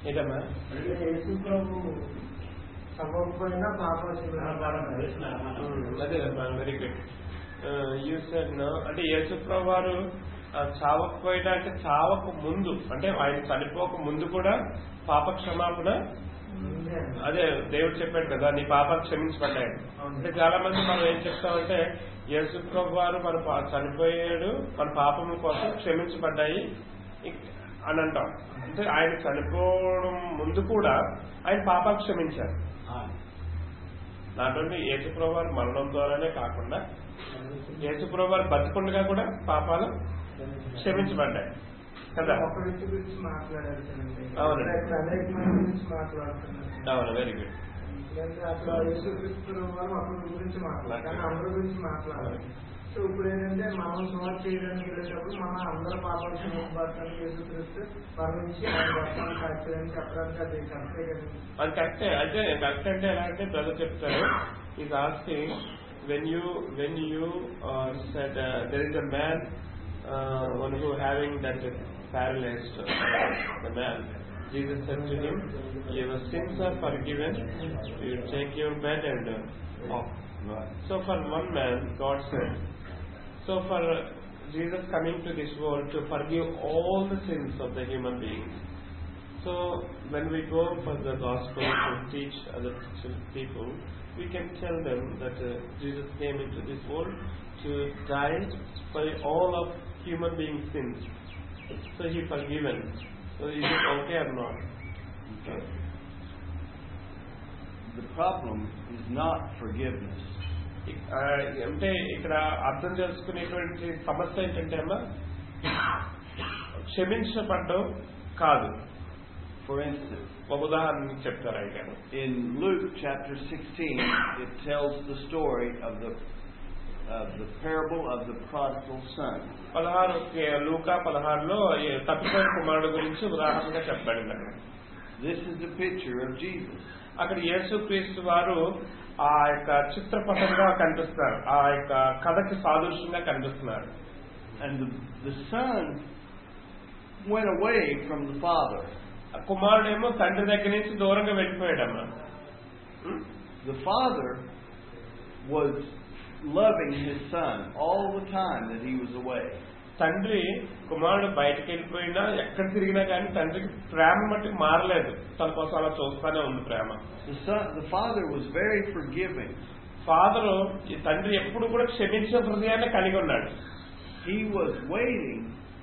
ఏంటమ్మా అంటే యేసు ప్రభు చదవకపోయినా పాపాలు అదే very good you said no అంటే యేసుప్రభు వారు ఆ, చావకపోయినా అంటే చావక ముందు అంటే ఆయన చనిపోక ముందు కూడా పాప క్షమాపణ అదే దేవుడు చెప్పాడు కదా నీ పాప క్షమించబడ్డాయి అంటే చాలా మంది మనం ఏం చెప్తామంటే యేసుప్రభు వారు మన పా- చనిపోయాడు మన పాపము కోసం క్షమించబడ్డాయి ఇక్- అని అంటాం అంటే ఆయన చనిపోవడం ముందు కూడా ఆయన పాపాలు క్షమించారు నాట్ ఓన్లీ యేసుప్రభు వారి మరణం ద్వారానే కాకుండా యేసుప్రభు వారు బతుకుండగా కూడా పాపాలు క్షమించబడ్డాయి కదా ఒక వ్యక్తి గురించి మాట్లాడారు కదండి. అవునండి. ఇక్కడ అనేక మంది గురించి మాట్లాడుతున్నారు అవును వెరీ గుడ్ ఎందుకంటే అక్కడ యేసుక్రీస్తు వారు ఒకరి గురించి మాట్లాడారు కానీ అందరి గురించి మాట్లాడారు సో ఇప్పుడు ఏంటంటే మనం సుమారు చేయడానికి వెళ్ళేటప్పుడు మన అందరి పాపాలు క్షమించబడటానికి యేసుక్రీస్తు మరణించి ఆయన వర్షాన్ని కాల్చాలని చెప్పడానికి అది కరెక్టే కదండి అది కరెక్టే అంటే కరెక్ట్ అంటే ఎలా అంటే బ్రదర్ చెప్తారు is asking when you when you said there is a man one who having that paralyzed the man Jesus said to him your sins are forgiven you take your bed and uh, walk so for one man God said so for uh, Jesus coming to this world to forgive all the sins of the human beings so when we go for the gospel to teach other people, we can tell them that uh, Jesus came into this world to die for all of human beings' sins. So he forgiven. So is it okay or not? The problem is not forgiveness. ఇక్- ఆ, అంటే ఇక్కడ అర్థం చేసుకునేటువంటి సమస్య ఏంటంటే అమ్మా క్షమించబడ్డం కాదు For instance, ఒక ఉదాహరణ చెప్తారు ఆయన గారు in Luke chapter 16, it tells the story of the of the parable of the prodigal son. పదహారు లూకా పదహారులో ఈ తప్పిపోయిన కుమారుడు గురించి ఉదాహరణగా చెప్పబడింది అక్కడ This is the picture of Jesus. అక్కడ యేసు క్రీస్తు వారు ఆ యొక్క చిత్రపటంగా కనిపిస్తున్నారు ఆ యొక్క కథకి సాదృశ్యంగా కనిపిస్తున్నారు And the, the son went away from the father. ఆ కుమారుడేమో తండ్రి దగ్గర నుంచి దూరంగా వెళ్ళిపోయాడమ్మా ఉం? The father was loving his son all the time that he was away. తండ్రి కుమారుడు బయటకు వెళ్ళిపోయినా ఎక్కడ తిరిగినా కానీ తండ్రికి ప్రేమ మట్టుకు మారలేదు తన కోసం అలా చూస్తానే ఉంది ప్రేమ The son, the father was very forgiving. Father ఈ తండ్రి ఎప్పుడు కూడా క్షమించే హృదయాన్ని కలిగి ఉన్నాడు He was waiting.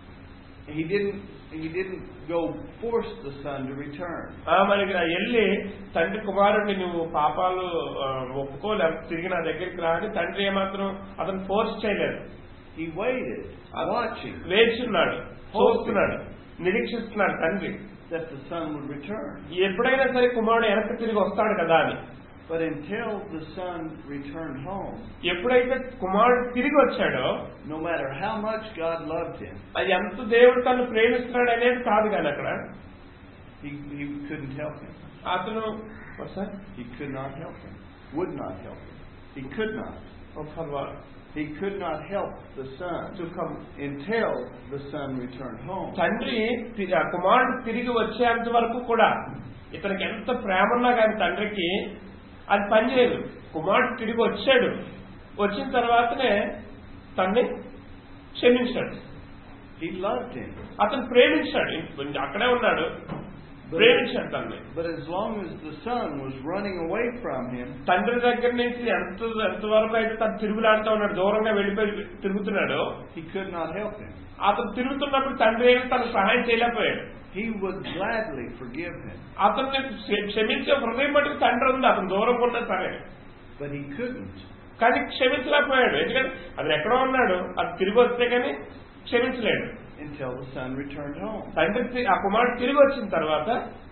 He didn't. He didn't go force the son to return. ఆ మనకి నా వెళ్ళి తండ్రి కుమారుడిని నువ్వు పాపాలు ఆ, ఒప్పుకో లేకపోతే తిరిగి నా దగ్గరికి రా అని తండ్రి ఏమాత్రం అతను ఫోర్స్ చేయలేదు He waited, watching వేచున్నాడు చూస్తున్నాడు నిరీక్షిస్తున్నాడు తండ్రి that the son would return. ఎప్పుడైనా సరే కుమారుడు వెనక్కి తిరిగి వస్తాడు కదా అని But until the son returned home, ఎప్పుడైతే కుమారుడు తిరిగి వచ్చాడో no matter how much God loved him, అది ఎంత దేవుడు తను ప్రేమిస్తున్నాడు అనేది కాదు కానీ అక్కడ he, he couldn't help him. అతను what's that? He could not help him. Would not help him. He could not. Oh, for what? He could not help the son To come. until the son returned home. తండ్రి తి- ఆ కుమారుడు తిరిగి వచ్చేంత వరకు కూడా ఇతనికి ఎంత ప్రేమ ఉన్నా కానీ తండ్రికి అది పనిచేయదు కుమారుడు తిరిగి వచ్చాడు వచ్చిన తర్వాతనే తన్ని క్షమించాడు He loved him. అతను ప్రేమించాడు ఇంక అక్కడే ఉన్నాడు ప్రేమించాడు తన్ని But as long as the son was running away from him, తండ్రి దగ్గర నుంచి ఎంత ఎంతవరకు అయితే తను తిరుగులాడుతూ ఉన్నాడు దూరంగా వెళ్ళిపోయి తిరుగుతున్నాడో he could not help him. అతను తిరుగుతున్నప్పుడు తండ్రి ఏమీ తనకు సహాయం చేయలేకపోయాడు He would gladly forgive him, అతన్ని క్ష- క్షమించే హృదయం మటుకు తండ్రి ఉంది అతను దూరం ఉన్నా సరే but he couldn't. కానీ క్షమించలేకపోయాడు ఎందుకంటే అతను ఎక్కడో ఉన్నాడు అది తిరిగి వస్తే కానీ క్షమించలేడు until the son returned home. తండ్రి తి- ఆ కుమారుడు తిరిగి వచ్చిన తర్వాత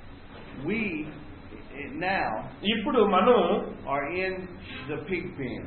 We eh, now ఇప్పుడు మనం are in the pig pen.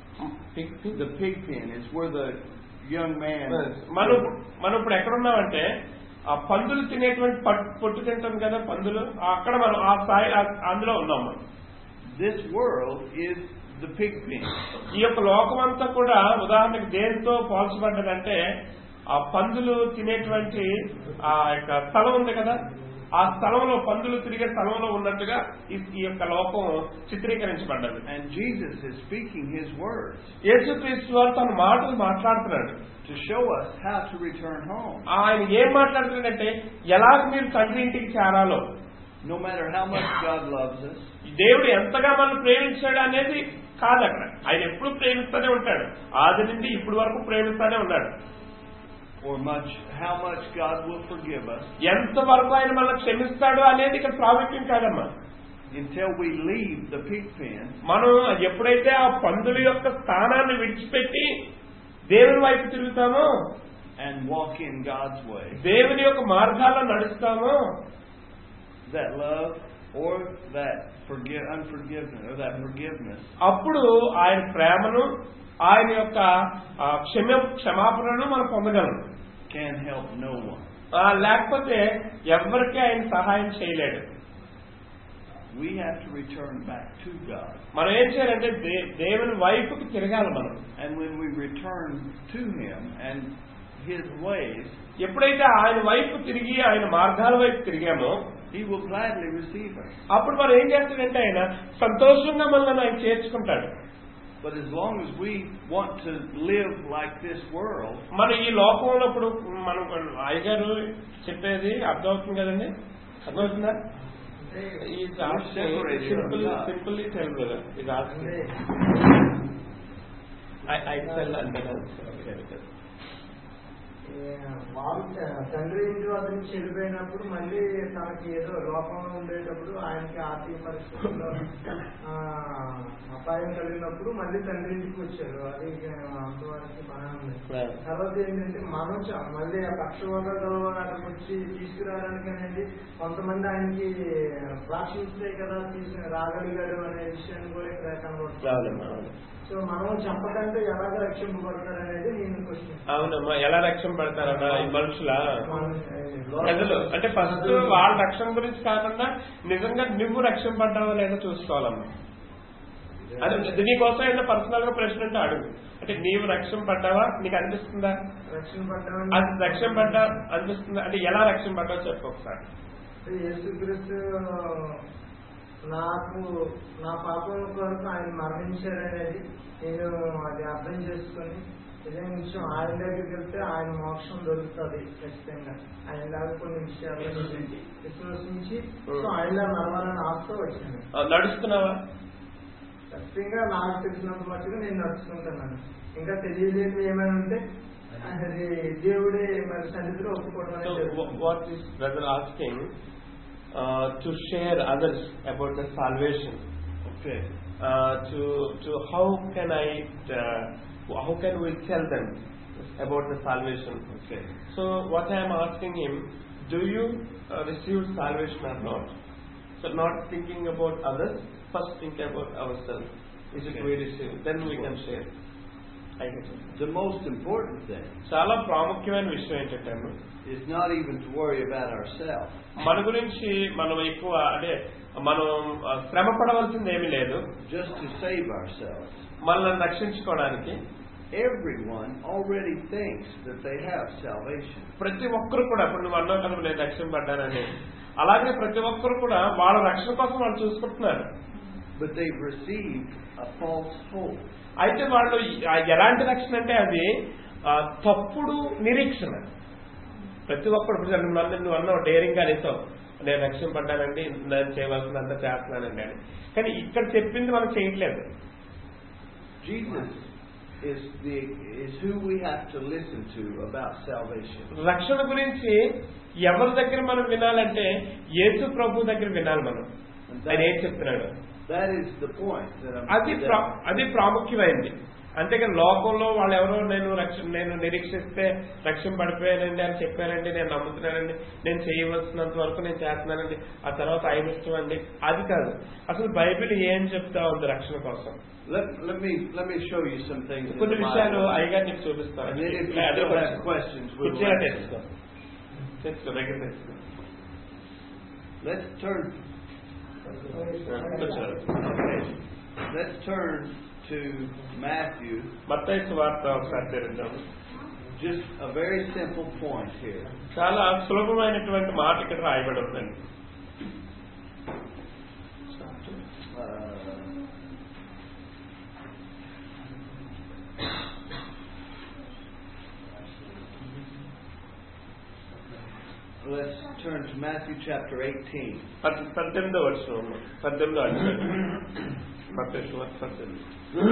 The pig pen is where the young man. మనం మనం ఇప్పుడు ఎక్కడున్నామంటే ఆ పందులు తినేటువంటి పట్- పొట్టు తింటాం కదా పందులు అక్కడ మనం ఆ స్థాయి ఆ- అందులో ఉన్నాం మనం This world is the pig pen. ఈ యొక్క లోకం అంతా కూడా ఉదాహరణకి దేనితో పోల్చబడ్డదంటే ఆ పందులు తినేటువంటి ఆ యొక్క స్థలం ఉంది కదా ఆ స్థలంలో పందులు తిరిగే స్థలంలో ఉన్నట్టుగా ఈ ఈ యొక్క లోకం చిత్రీకరించబడ్డది And Jesus is speaking His words యేసుక్రీస్తు వారు తన మాటలు మాట్లాడుతున్నాడు to show us how to return home. ఆయన ఏం మాట్లాడుతున్నాడంటే ఎలాగ మీరు తండ్రి ఇంటికి చేరాలో No matter how much God loves us, దేవుడు ఎంతగా మనం ప్రేమించాడు అనేది కాదు అక్కడ ఆయన ఎప్పుడు ప్రేమిస్తూనే ఉంటాడు ఆది నుండి ఇప్పటి వరకు ప్రేమిస్తూనే ఉన్నాడు or much how much God will forgive us, ఎంత వరకు ఆయన మనల్ని క్షమిస్తాడు అనేది ఇక్కడ ప్రాముఖ్యం కాదమ్మా until we leave the pig pen మనం ఎప్పుడైతే ఆ పందుల యొక్క స్థానాన్ని విడిచిపెట్టి దేవుని వైపు తిరుగుతామో and walk in God's way, దేవుని యొక్క మార్గాల్లో నడుస్తామో that love or that forgive unforgiveness or that forgiveness అప్పుడు ఆయన ప్రేమను ఆయన యొక్క ఆ, క్షమ క్షమాపణను మనం పొందగలం can help no one. ఆ, లేకపోతే ఎవరికి ఆయన సహాయం చేయలేడు We have to return back to God. మనం ఏం చేయాలంటే దే- దేవుని వైపుకి తిరగాలి మనం And when we return to Him and His ways, ఎప్పుడైతే ఆయన వైపు తిరిగి ఆయన మార్గాల వైపు తిరిగామో He will gladly receive us. అప్పుడు మనం ఏం చేస్తాడంటే ఆయన సంతోషంగా మనల్ని ఆయన చేర్చుకుంటాడు But as long as we want to live like this world, మనం ఈ లోకంలో ఇప్పుడు మనం అయ్యగారు చెప్పేది అర్థమవుతుంది కదండి అర్థమవుతుందా అంటే ఈ separated from simple God. Simply tell brother ఇది అంటే ఐ టెల్ అంటే ఏ, వాళ్ళు త- తండ్రి ఇంటి వద్ద నుంచి వెళ్ళిపోయినప్పుడు మళ్ళీ తనకి ఏదో లోపంలో ఉండేటప్పుడు ఆయనకి ఆర్థిక పరిస్థితుల్లో ఆ, అపాయం కలిగినప్పుడు మళ్ళీ తండ్రి ఇంటికి వచ్చారు అది అంతవరకు బాగానే ఉంది తర్వాత ఏంటంటే మనం చ- మళ్ళీ ఆ పక్షవాదాలు అక్కడికి వచ్చి తీసుకురావడానికి అనేది కొంతమంది ఆయనకి భాషిస్తే కదా తీసుకు రాగలిగాడు అనే విషయాన్ని కూడా ఇక్కడ కనబడుతుంది సో మనం చెప్పకంటే ఎలాగ రక్షింపబడతారు అనేది నేను క్వశ్చన్ అవునమ్మా ఎలా రక్షణ పడతారమ్మా ఈ మనుషుల ప్రజలు అంటే ఫస్ట్ వాళ్ళ రక్షణ గురించి కాకుండా నిజంగా నువ్వు రక్షణ పడ్డావా లేదో చూసుకోవాలమ్మా అదే ఇది నీకోసం ఏదైనా పర్సనల్ గా ప్రశ్న అంటే అడుగు అంటే నీవు రక్షణ పడ్డావా నీకు అనిపిస్తుందా రక్షణ అది పడ్డామని రక్షణ పడ్డా అనిపిస్తుందా అంటే ఎలా రక్షణ పడ్డావు చెప్పు ఒకసారి యేసుక్రీస్తు నాకు నా పాపం కొరకు ఆయన మరణించారనేది నేను అది అర్థం చేసుకొని ఇదే నిమిషం ఆయన దగ్గరికి వెళ్తే ఆయన మోక్షం దొరుకుతుంది ఖచ్చితంగా ఆయన లాగా కొన్ని విషయాలు విశ్వసించి సో ఆయన నడవాలని ఆశతో వచ్చింది ఆ, నడుస్తున్నావా ఖచ్చితంగా నాకు తెలిసినంత మట్టుగా నేను నడుచుకుంటున్నాను ఇంకా తెలియలేదు ఏమైనా ఉంటే అది దేవుడే మరి సన్నిధిలో ఒప్పుకోవడం So, అనేది wh- what is brother asking uh, to share others about the salvation? okay, Uh, to to how can I uh, how can we tell them about the salvation? okay. So what I am asking him, do you uh, receive salvation or not? So not thinking about others, first think about ourselves. Is it Okay. we receive? Then we can share. I get it. The most important thing చాలా ప్రాముఖ్యమైన విషయం ఏంటంటే is not even to worry about ourselves. మన గురించి మనం ఎక్కువ అంటే మనం ఆ, శ్రమ పడవలసింది ఏమీ లేదు just to save ourselves. మనల్ని రక్షించుకోవడానికి Everyone already thinks that they have salvation. ప్రతి ఒక్కరు కూడా ఇప్పుడు నువ్వు అన్నావు కదా నేను రక్షింపడ్డానని అలాగే ప్రతి ఒక్కరు కూడా వాళ్ళ రక్షణ కోసం వాళ్ళు చూసుకుంటున్నారు But they've received a false hope. అయితే వాళ్ళు ఆ ఎలాంటి రక్షణ అంటే అది ఆ, తప్పుడు నిరీక్షణ ప్రతి ఒక్కరు ఇప్పుడు నువ్వు నన్ను నువ్వు అన్నావు డేరింగ్ గా అనేసావు నేను రక్షింపడ్డానండి నేను చేయవలసినంత చేస్తున్నానండి అని కానీ ఇక్కడ చెప్పింది మనం చేయట్లేదు Jesus is the is who we have to listen to about salvation. రక్షణ గురించి ఎవరి దగ్గర మనం వినాలంటే యేసు ప్రభు దగ్గర వినాలి మనం ఆయన ఏం చెప్తున్నాడు That is the point that I'm అది that- ప్రా- అది ప్రాముఖ్యమైంది అంతేకాని లోకంలో వాళ్ళు ఎవరో నేను రక్ష నేను నిరీక్షిస్తే రక్షణ పడిపోయానండి అని చెప్పానండి నేను నమ్ముతున్నానండి నేను చేయవలసినంత వరకు నేను చేస్తున్నానండి ఆ తర్వాత ఆయన ఇష్టం అండి అది కాదు అసలు బైబిల్ ఏం చెప్తా ఉంది రక్షణ కోసం Let, let me let me show you some things in కొన్ని the విషయాలు Bible. అయ్యగారు నీకు చూపిస్తాను And then if you అదే still have question. questions, we will కూర్చోరా answer. తెచ్చుకో తెచ్చుకో దగ్గర తెచ్చుకో Let's turn కూర్చోరా. okay. Let's turn to Matthew మత్తయి సువార్త ఒకసారి తెరుద్దాం just a very simple point here. చాలా సులభమైనటువంటి మాట ఇక్కడ రాయబడి ఉందండి Uh, let's turn to Matthew chapter 18. పద్- పద్దెనిమిదో వచ్చిన పద్దెనిమిదో అధ్యాయం మత్తయి సువార్త పద్దెనిమిది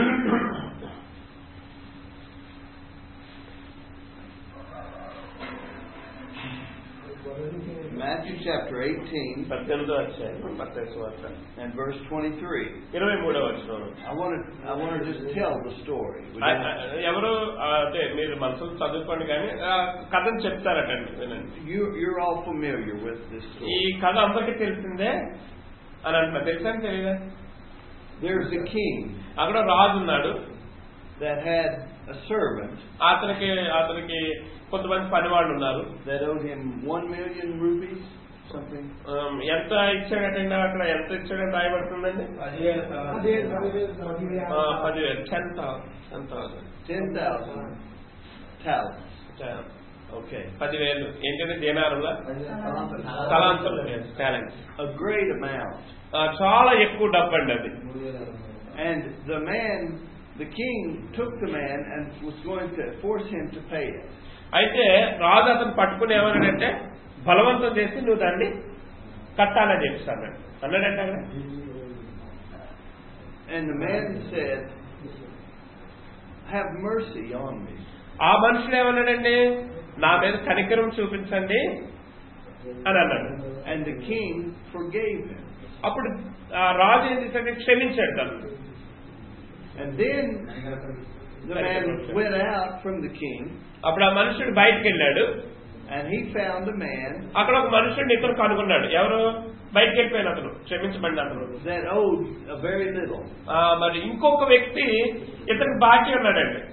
Matthew chapter 18 పద్దెనిమిదో అధ్యాయం మత్తయి సువార్త and verse 23. ఇరవై మూడో వచ్చిన I want to I want to just tell the story. We don't- ఎవరు ఆ, అంటే మీరు మనసులో చదువుకోండి కానీ ఆ, కథను చెప్తారటండి వినండి You you're all familiar with this ఈ story. కథ అందరికీ తెలిసిందే అని అంటున్నా తెలుసా తెలియదా There's a king అక్కడ రాజు ఉన్నాడు that had a servant అతనికి అతనికి కొంతమంది పనివాళ్ళు ఉన్నారు that owed him one million rupees, something. ఆమ్, ఎంత ఇచ్చాడటండి అక్కడ ఎంత ఇచ్చాడని రాయబడుతుందండి అదే పదివేలు ఆ, పదివేలు ten thousand ten thousand Ten thousand talents. Okay. పదివేలు ఏంటంటే దినారుల తలాంతులు టాలెంట్స్ A great amount. చాలా ఎక్కువ డబ్బు అండి అది And the man, the king took the man and was going to force him to pay it. అయితే రాజు అతను పట్టుకుని ఏమన్నాడంటే బలవంతం చేసి నువ్వు దాన్ని కట్టాలని చెప్పిస్తాను అన్నాడంటే అక్కడ And the man said, Have mercy on me. ఆ మనుషుడు ఏమన్నాడండి నా మీద కనికరం చూపించండి అని అన్నాడు And the king forgave him. అప్పుడు ఆ రాజు ఏం చేశాడు క్షమించాడు తను And then the man went out from the king అప్పుడు ఆ మనుషుడు బయటికి వెళ్ళాడు and he found a man అక్కడ ఒక మనుషుడిని ఇతను కనుగొన్నాడు ఎవరు బయటికి వెళ్ళిపోయిన అతను క్షమించబడిన అతను that owed a very little. ఆ, మరి ఇంకొక వ్యక్తి ఇతనికి బాకీ ఉన్నాడండి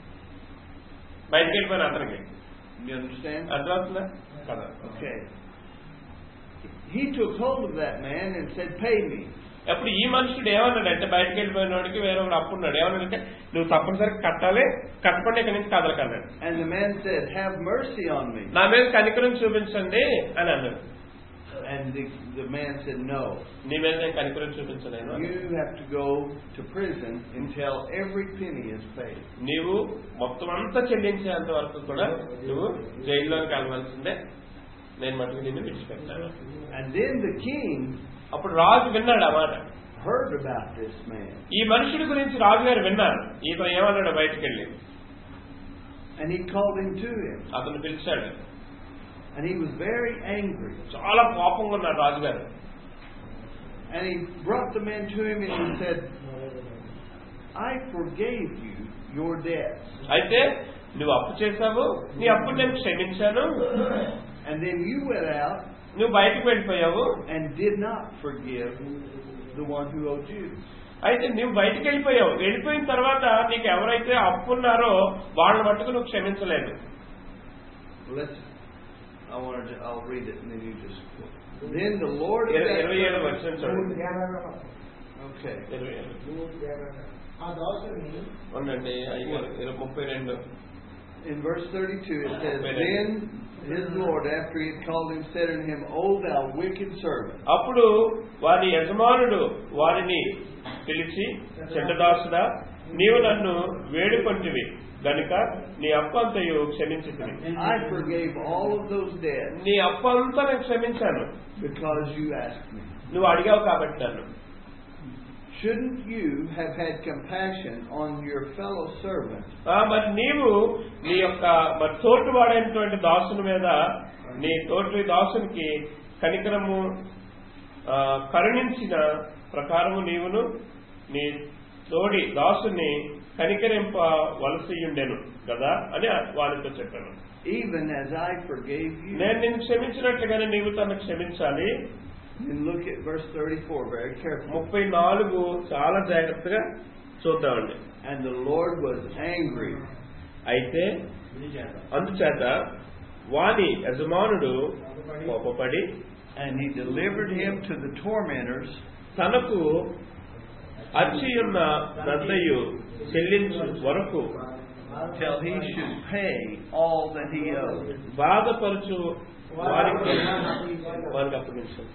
బయటికి వెళ్ళిపోయిన అతనికి You understand? అర్థమవుతుందా కదా Okay. He took hold of that man and said, Pay me. అప్పుడు ఈ మనుషుడు ఏమన్నాడంటే బయటికి వెళ్ళిపోయిన వాడికి వేరే ఒకడు అప్పు ఉన్నాడు ఏమన్నాడంటే నువ్వు తప్పనిసరిగా కట్టాలి కట్టకుండా ఇక్కడి నుంచి కదలకన్నాడు And the man said, Have mercy on me. నా మీద కనికరం చూపించండి అని అన్నాడు And the, the man said, No. నీ మీద నేను కనికరం చూపించలేను You have to go to prison until every penny is paid. నీవు మొత్తం అంతా చెల్లించేంత వరకు కూడా నువ్వు జైల్లోకి వెళ్ళవలసిందే నేను మటుకు నిన్ను విడిచిపెట్టాను And then the king అప్పుడు రాజు విన్నాడు ఆ మాట heard about this man. ఈ మనుషుడి గురించి రాజుగారు విన్నారు ఈతను ఏమన్నాడు బయటికి వెళ్ళి And he called him to him. అతను పిలిచాడు And he was very angry. చాలా కోపంగా ఉన్నాడు రాజుగారు And he brought the man to him and he said, I forgave you your debts. అయితే నువ్వు అప్పు చేశావు నీ అప్పు నేను క్షమించాను And then you went out నువ్వు బయటకు వెళ్ళిపోయావు and did not forgive the one who owed you. అయితే నువ్వు బయటకు వెళ్ళిపోయావు వెళ్ళిపోయిన తర్వాత నీకు ఎవరైతే అప్పు ఉన్నారో వాళ్ళని మట్టుకు నువ్వు క్షమించలేదు Let's. I wanted to. I'll read it and then you just. Then the Lord. of ఇరవై that ఇరవై ఏడు servant- వచ్చిన మూడు చూడండి దేవాలయాలు. Okay. ఇరవై ఏడు మూడు దేవాలయాలు. ఆ దాసుని ఉండండి అయ్యారు ఇరవై ముప్పై రెండు In verse 32, it says, Wait a Then his Lord, after he had called him, said unto him, O thou wicked servant, అప్పుడు వారి యజమానుడు వారిని పిలిచి చెడ్డదాసుడా నీవు నన్ను వేడుకొంటివి గనుక నీ అప్పంతయు క్షమించింది I forgave all of those debts నీ అప్పంతా నేను క్షమించాను because you asked me. నువ్వు అడిగావు కాబట్టి నన్ను Shouldn't you have had compassion on your fellow servant ఆ, మరి నీవు నీ యొక్క మరి తోటివాడైనటువంటి దాసుని మీద నీ తోటి దాసునికి కనికరము ఆ, కరుణించిన ప్రకారము నీవును నీ తోడి దాసుని కనికరింపవలసియుండెను కదా అని వారితో చెప్పాను even as I forgave you? నేను నిన్ను క్షమించినట్లుగానే నీవు తను క్షమించాలి And look at verse 34 very carefully. ముప్పై నాలుగు చాలా జాగ్రత్తగా చూద్దామండి And the Lord was angry అయితే అందుచేత వాని యజమానుడు కోపపడి and he delivered him to the tormentors తనకు అచ్చియున్న దద్దయు చెల్లించు వరకు till he should pay all that he owed. బాధపరచు వారికి వారికి అప్పగించాడు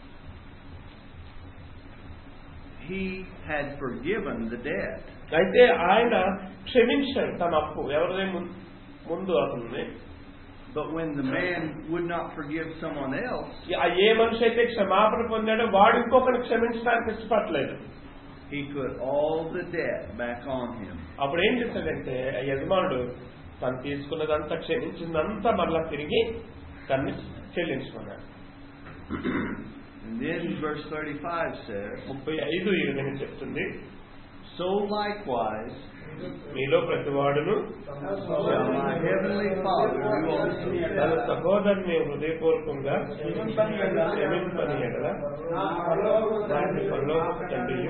He had forgiven the debt. అయితే ఆయన క్షమించాడు తన అప్పు ఎవరిదే ముం- ముందు అతన్ని But when the man would not forgive someone else, ఆ ఏ మనిషి అయితే క్షమాపణ పొందాడో వాడు ఇంకొకరిని క్షమించడానికి ఇష్టపడలేదు he put all the debt back on him. అప్పుడు ఏం చేశాడంటే ఆ యజమానుడు తను తీసుకున్నదంతా క్షమించిందంతా మరలా తిరిగి తన్ని చెల్లించుకున్నాడు And then verse 35 says, ముప్పై ఐదు ఈ విధంగా చెప్తుంది So likewise మీలో ప్రతివాడును shall my heavenly Father do also. తన సహోదరుని హృదయపూర్వకంగా క్షమింపని ఎడల వారిని పరలోక తండ్రి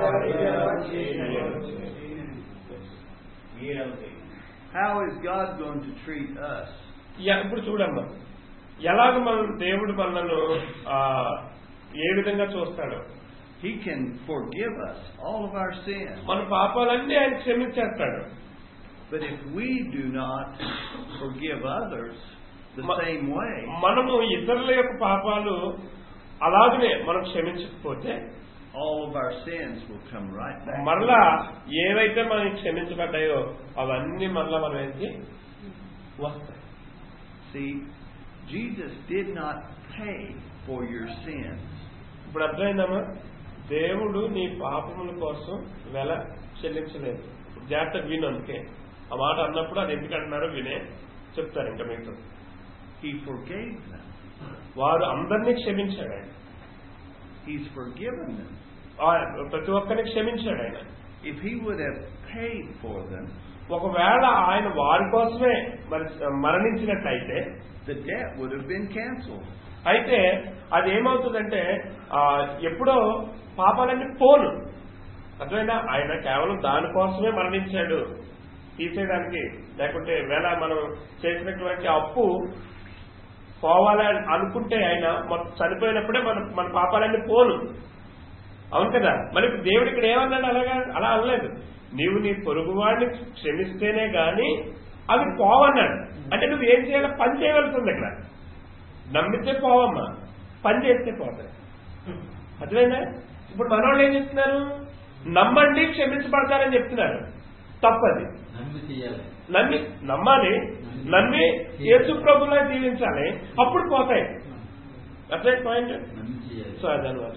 How is God going to treat us? యా- ఇప్పుడు చూడమ్మా ఎలాగ మనం దేవుడు మనల్ని ఆ, ఏ విధంగా చూస్తాడో He can forgive us all of our sins. మన పాపాలన్నీ ఆయన క్షమించేస్తాడు But if we do not forgive others the Ma- same way, మనము ఇతరుల యొక్క పాపాలు అలాగనే మనం క్షమించకపోతే all of our sins will come right back. మరలా ఏవైతే మనకి క్షమించబడ్డాయో అవన్నీ మరలా మనం ఏంటి వస్తాయి See, Jesus did not pay for your sins. ఇప్పుడు అర్థమైందమ్మా దేవుడు నీ పాపముల కోసం వెల చెల్లించలేదు జాగ్రత్త విను అందుకే ఆ మాట అన్నప్పుడు అది ఎందుకు అంటున్నారో వినే చెప్తారు ఇంకా మీతో He forgave them. వారు అందరినీ క్షమించాడు ఆయన He's forgiven them. ఆ- ప్రతి ఒక్కరిని క్షమించాడు ఆయన If he would have paid for them, ఒకవేళ ఆయన వారి కోసమే మరి మరణించినట్లయితే the debt would have been canceled. అయితే అది ఏమవుతుందంటే ఆ, ఎప్పుడో పాపాలన్నీ పోను అర్థమైనా ఆయన కేవలం దానికోసమే మరణించాడు తీసేయడానికి లేకుంటే వేళ మనం చేసినటువంటి అప్పు పోవాలని అనుకుంటే ఆయన మొత్తం చనిపోయినప్పుడే మన మన పాపాలన్నీ పోను అవును కదా మరి ఇప్పుడు దేవుడు ఇక్కడ ఏమన్నాడు అలాగా అలా అనలేదు నీవు నీ పొరుగువాడిని క్షమిస్తేనే గాని అవి పోవన్నాడు అంటే నువ్వు ఏం చేయాలి పని చేయవలసింది ఇక్కడ నమ్మితే పోవమ్మా పని చేస్తే పోతాయి అర్థమైందా ఇప్పుడు మనవాళ్ళు ఏం చెప్తున్నారు నమ్మండి క్షమించబడతారని చెప్తున్నారు తప్పది నమ్మి చేయాలి నమ్మి నమ్మాలి నమ్మి యేసు ప్రభులా జీవించాలి అప్పుడు పోతాయి అర్థమైంది పాయింట్ నమ్మి చేయాలి సో అదనమాట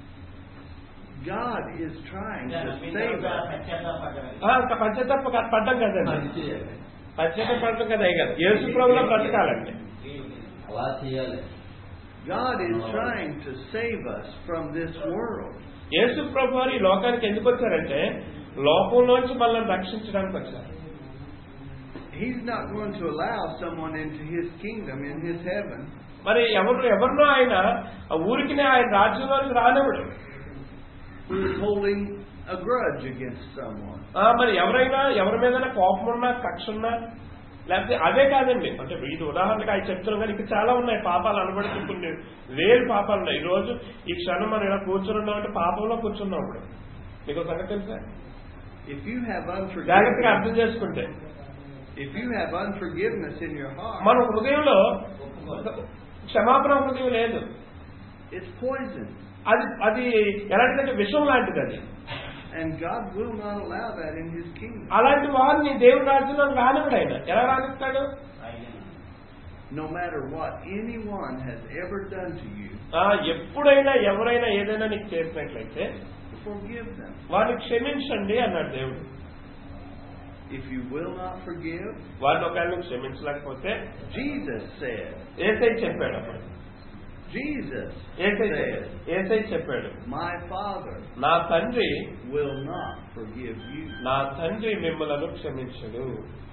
God is trying to save us. ఇంకా పశ్చాత్తాప కాదు, పడ్డం కదండి నమ్మి చేయాలి పశ్చాత్తాప పడటం కదా అయ్యి కాదు యేసు ప్రభులా బ్రతకాలండి అలా చేయాలి God is trying to save us from this world. యేసు ప్రభు వారు ఈ లోకానికి ఎందుకు వచ్చారంటే లోకంలోంచి మనల్ని రక్షించడానికి వచ్చారు He's not going to allow someone into His kingdom in His heaven మరి ఎవరు ఎవరినో ఆయన ఆ ఊరికినే ఆయన రాజ్యంలోనికి రానివ్వడు who is holding a grudge against someone. ఆ, మరి ఎవరైనా ఎవరి మీద కోపం ఉన్నా కక్ష ఉన్నా లేకపోతే అదే కాదండి అంటే ఇది ఉదాహరణకు ఆయన చెప్తున్నాం కానీ ఇంకా చాలా ఉన్నాయి పాపాలు అనబడితే కొన్ని వేలు పాపాలు ఉన్నాయి ఈ రోజు ఈ క్షణం మనం ఇలా కూర్చుని ఉన్నామంటే పాపంలో కూర్చున్నాం ఇప్పుడు మీకు ఒక సంగతి తెలుసా If you have జాగ్రత్తగా unforgiveness, అర్థం చేసుకుంటే if you have unforgiveness in your మన heart, హృదయంలో క్షమాపణ హృదయం లేదు it's poison. అది అది ఎలాంటిదంటే విషం లాంటిది అది And God will not allow that in His kingdom. అలాంటి వారిని దేవుడి రాజ్యంలో రానివ్వడు ఆయన ఎలా రానిస్తాడు No matter what anyone has ever done to you, ఆ, ఎప్పుడైనా ఎవరైనా ఏదైనా నీకు చేసినట్లయితే forgive them. వారిని క్షమించండి అన్నాడు దేవుడు If you will not forgive, వారిని ఒకవేళ నువ్వు క్షమించలేకపోతే Jesus said, ఏసై చెప్పాడు అప్పుడు Jesus ఏసై said, చెప్పాడు ఏసై చెప్పాడు My Father నా తండ్రి will not forgive you. నా తండ్రి మిమ్మలను క్షమించడు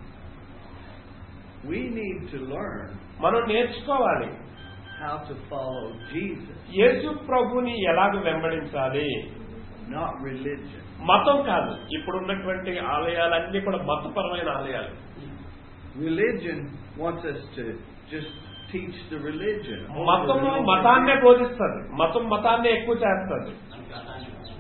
We need to learn మనం నేర్చుకోవాలి how to follow Jesus, యేసు ప్రభుని ఎలాగ వెంబడించాలి not religion. మతం కాదు ఇప్పుడు ఉన్నటువంటి ఆలయాలన్నీ కూడా మతపరమైన ఆలయాలు Religion wants us to just teach the religion. మతము మతాన్నే బోధిస్తుంది మతం మతాన్నే ఎక్కువ చేస్తుంది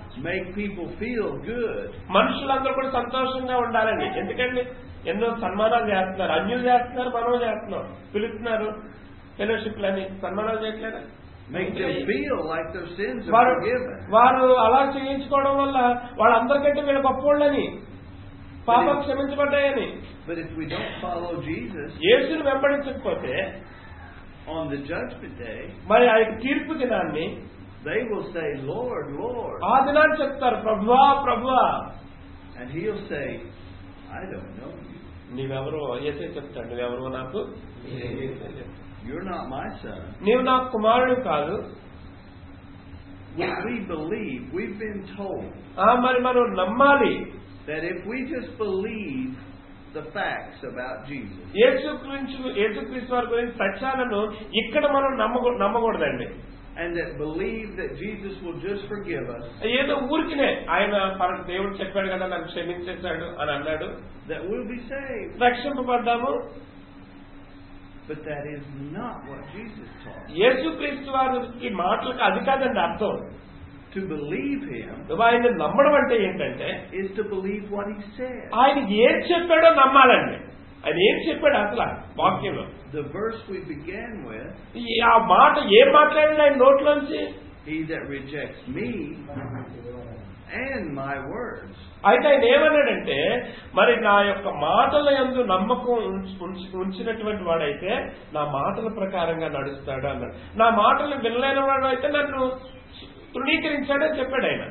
make people feel good. మనుషులందరూ కూడా సంతోషంగా ఉండాలండి ఎందుకండి ఎన్నో సన్మానాలు చేస్తున్నారు అన్యులు చేస్తున్నారు మనం చేస్తున్నాం పిలుస్తున్నారు ఫెలోషిప్లని సన్మానాలు చేయట్లేదా Make them feel like their sins are వారు forgiven. వారు అలా చేయించుకోవడం వల్ల వాళ్ళందరికంటే వీళ్ళు గొప్పోళ్ళని పాపం క్షమించబడ్డాయని But if we don't follow Jesus యేసుని వెంబడించకపోతే on the judgment day, మరి ఆ యొక్క తీర్పు దినాన్ని they will say, Lord, Lord. ఆ దినాన్ని చెప్తారు ప్రభువా ప్రభువా And he'll say, I don't know you. నీవెవరో ఏసే చెప్తాడు నువ్వెవరో నాకు You're not my son. నీవు నా కుమారుడు కాదు When we believe, we've been told ఆ మరి మనం నమ్మాలి that if we just believe the facts about Jesus, యేసు గురించి యేసుక్రీస్తు వారి గురించి సత్యాలను ఇక్కడ మనం నమ్మకూ నమ్మకూడదండి and that believe that Jesus will just forgive us, ఏదో ఊరికినే ఆయన పర దేవుడు చెప్పాడు కదా నన్ను క్షమించేశాడు అని అన్నాడు that we'll be saved. రక్షింపబడ్డాము But that is not what Jesus taught. యేసుక్రీస్తు వారికి మాటలకు అది కాదండి అర్థం To believe Him నువ్వు ఆయన నమ్మడం అంటే ఏంటంటే is to believe what He said. ఆయన ఏం చెప్పాడో నమ్మాలండి ఆయన ఏం చెప్పాడు అసలు వాక్యంలో The verse we began with, ఈ ఆ మాట ఏం మాట్లాడాడు ఆయన నోట్లోంచి He that rejects me and my words అయితే ఆయన ఏమన్నాడంటే మరి నా యొక్క మాటల యందు నమ్మకం ఉంచ- ఉంచ- ఉంచినటువంటి వాడైతే నా మాటల ప్రకారంగా నడుస్తాడు అన్నాడు నా మాటలు వినలేని వాడు అయితే నన్ను తృణీకరించాడని చెప్పాడు ఆయన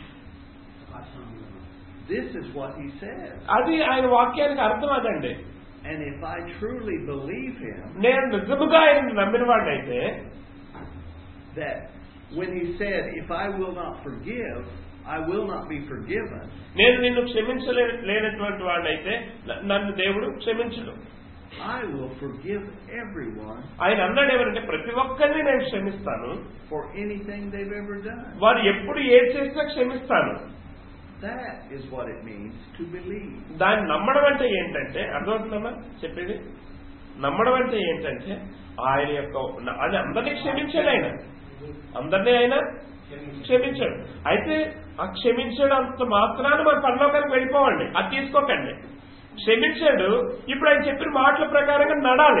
This is what he said. అది ఆయన వాక్యానికి అర్థం అదండి And if I truly believe him, నేను నిజముగా ఆయన నమ్మిన వాడినైతే that when he said, If I will not forgive, I will not be forgiven, నేను నిన్ను క్షమించలే లేనటువంటి వాడినైతే న- నన్ను దేవుడు క్షమించడు I will forgive everyone ఆయన అన్నాడు ఏమంటే ప్రతి ఒక్కరిని నేను క్షమిస్తాను for anything they've ever done. వారు ఎప్పుడు ఏ చేసినా క్షమిస్తాను That is what it means to believe. దాన్ని నమ్మడం అంటే ఏంటంటే అర్థమవుతుందమ్మా చెప్పేది నమ్మడం అంటే ఏంటంటే ఆయన యొక్క అది అందరినీ క్షమించాడు ఆయన అందరినీ ఆయన క్షమించాడు అయితే ఆ క్షమించాడు అంత మాత్రాన మన పరలోకానికి వెళ్ళిపోవండి అది తీసుకోకండి క్షమించాడు ఇప్పుడు ఆయన చెప్పిన మాటల ప్రకారంగా నడాలి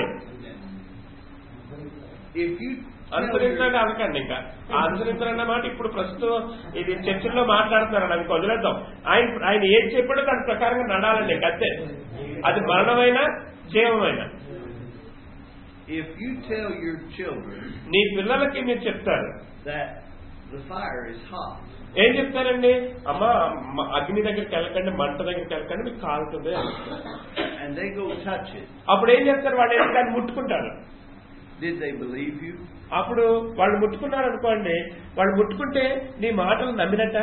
If you tell అనుసరించండి your, అనకండి ఇంకా ఆ అనుసరించాలన్న మాట ఇప్పుడు ప్రస్తుతం ఇది చర్చల్లో మాట్లాడుతున్నారు అది వదిలేద్దాం ఆయన ఆయన ఏం చెప్పాడో దాని ప్రకారంగా నడాలండి ఇంకా అంతే అది మరణమైనా జీవమైనా if you tell your children నీ పిల్లలకి మీరు చెప్తారు that the fire is hot, ఏం చెప్తారండి అమ్మా మ- అగ్ని దగ్గరికి వెళ్ళకండి మంట దగ్గరికి వెళ్ళకండి మీకు కాలుతుంది అని చెప్తారు. and they go touch it, అప్పుడు ఏం చేస్తారు వాళ్ళు ఏం దాన్ని ముట్టుకుంటారు did they believe you? అప్పుడు వాళ్ళు ముట్టుకున్నారు అనుకోండి వాళ్ళు ముట్టుకుంటే నీ మాటలు నమ్మినట్ట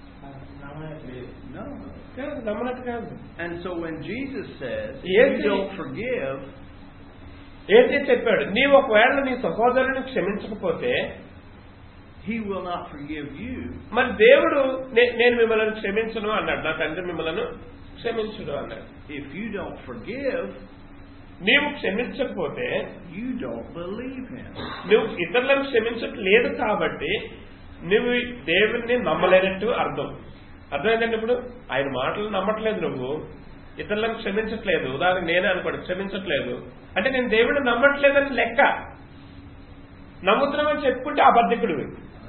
No. కాదు నమ్మనట్టు కాదు And so when Jesus says, Yes, if you don't forgive, ఏంటి చెప్పాడు నీవు ఒకవేళ నీ సహోదరుని క్షమించకపోతే he will not forgive you. మరి దేవుడు నే- నేను మిమ్మల్ని క్షమించను అన్నాడు నా తండ్రి మిమ్మల్ని క్షమించుడు అన్నాడు If you don't forgive, నీవు క్షమించకపోతే you don't believe him. నువ్వు ఇతరులను క్షమించట్లేదు కాబట్టి నువ్వు దేవుణ్ణి నమ్మలేనట్టు అర్థం అర్థమైందండి ఇప్పుడు ఆయన మాటలు నమ్మట్లేదు నువ్వు ఇతరులను క్షమించట్లేదు ఉదాహరణకు నేనే అనుకోండి క్షమించట్లేదు అంటే నేను దేవుడిని నమ్మట్లేదని లెక్క నమ్ముతున్నామని చెప్పుకుంటే అబద్ధికుడు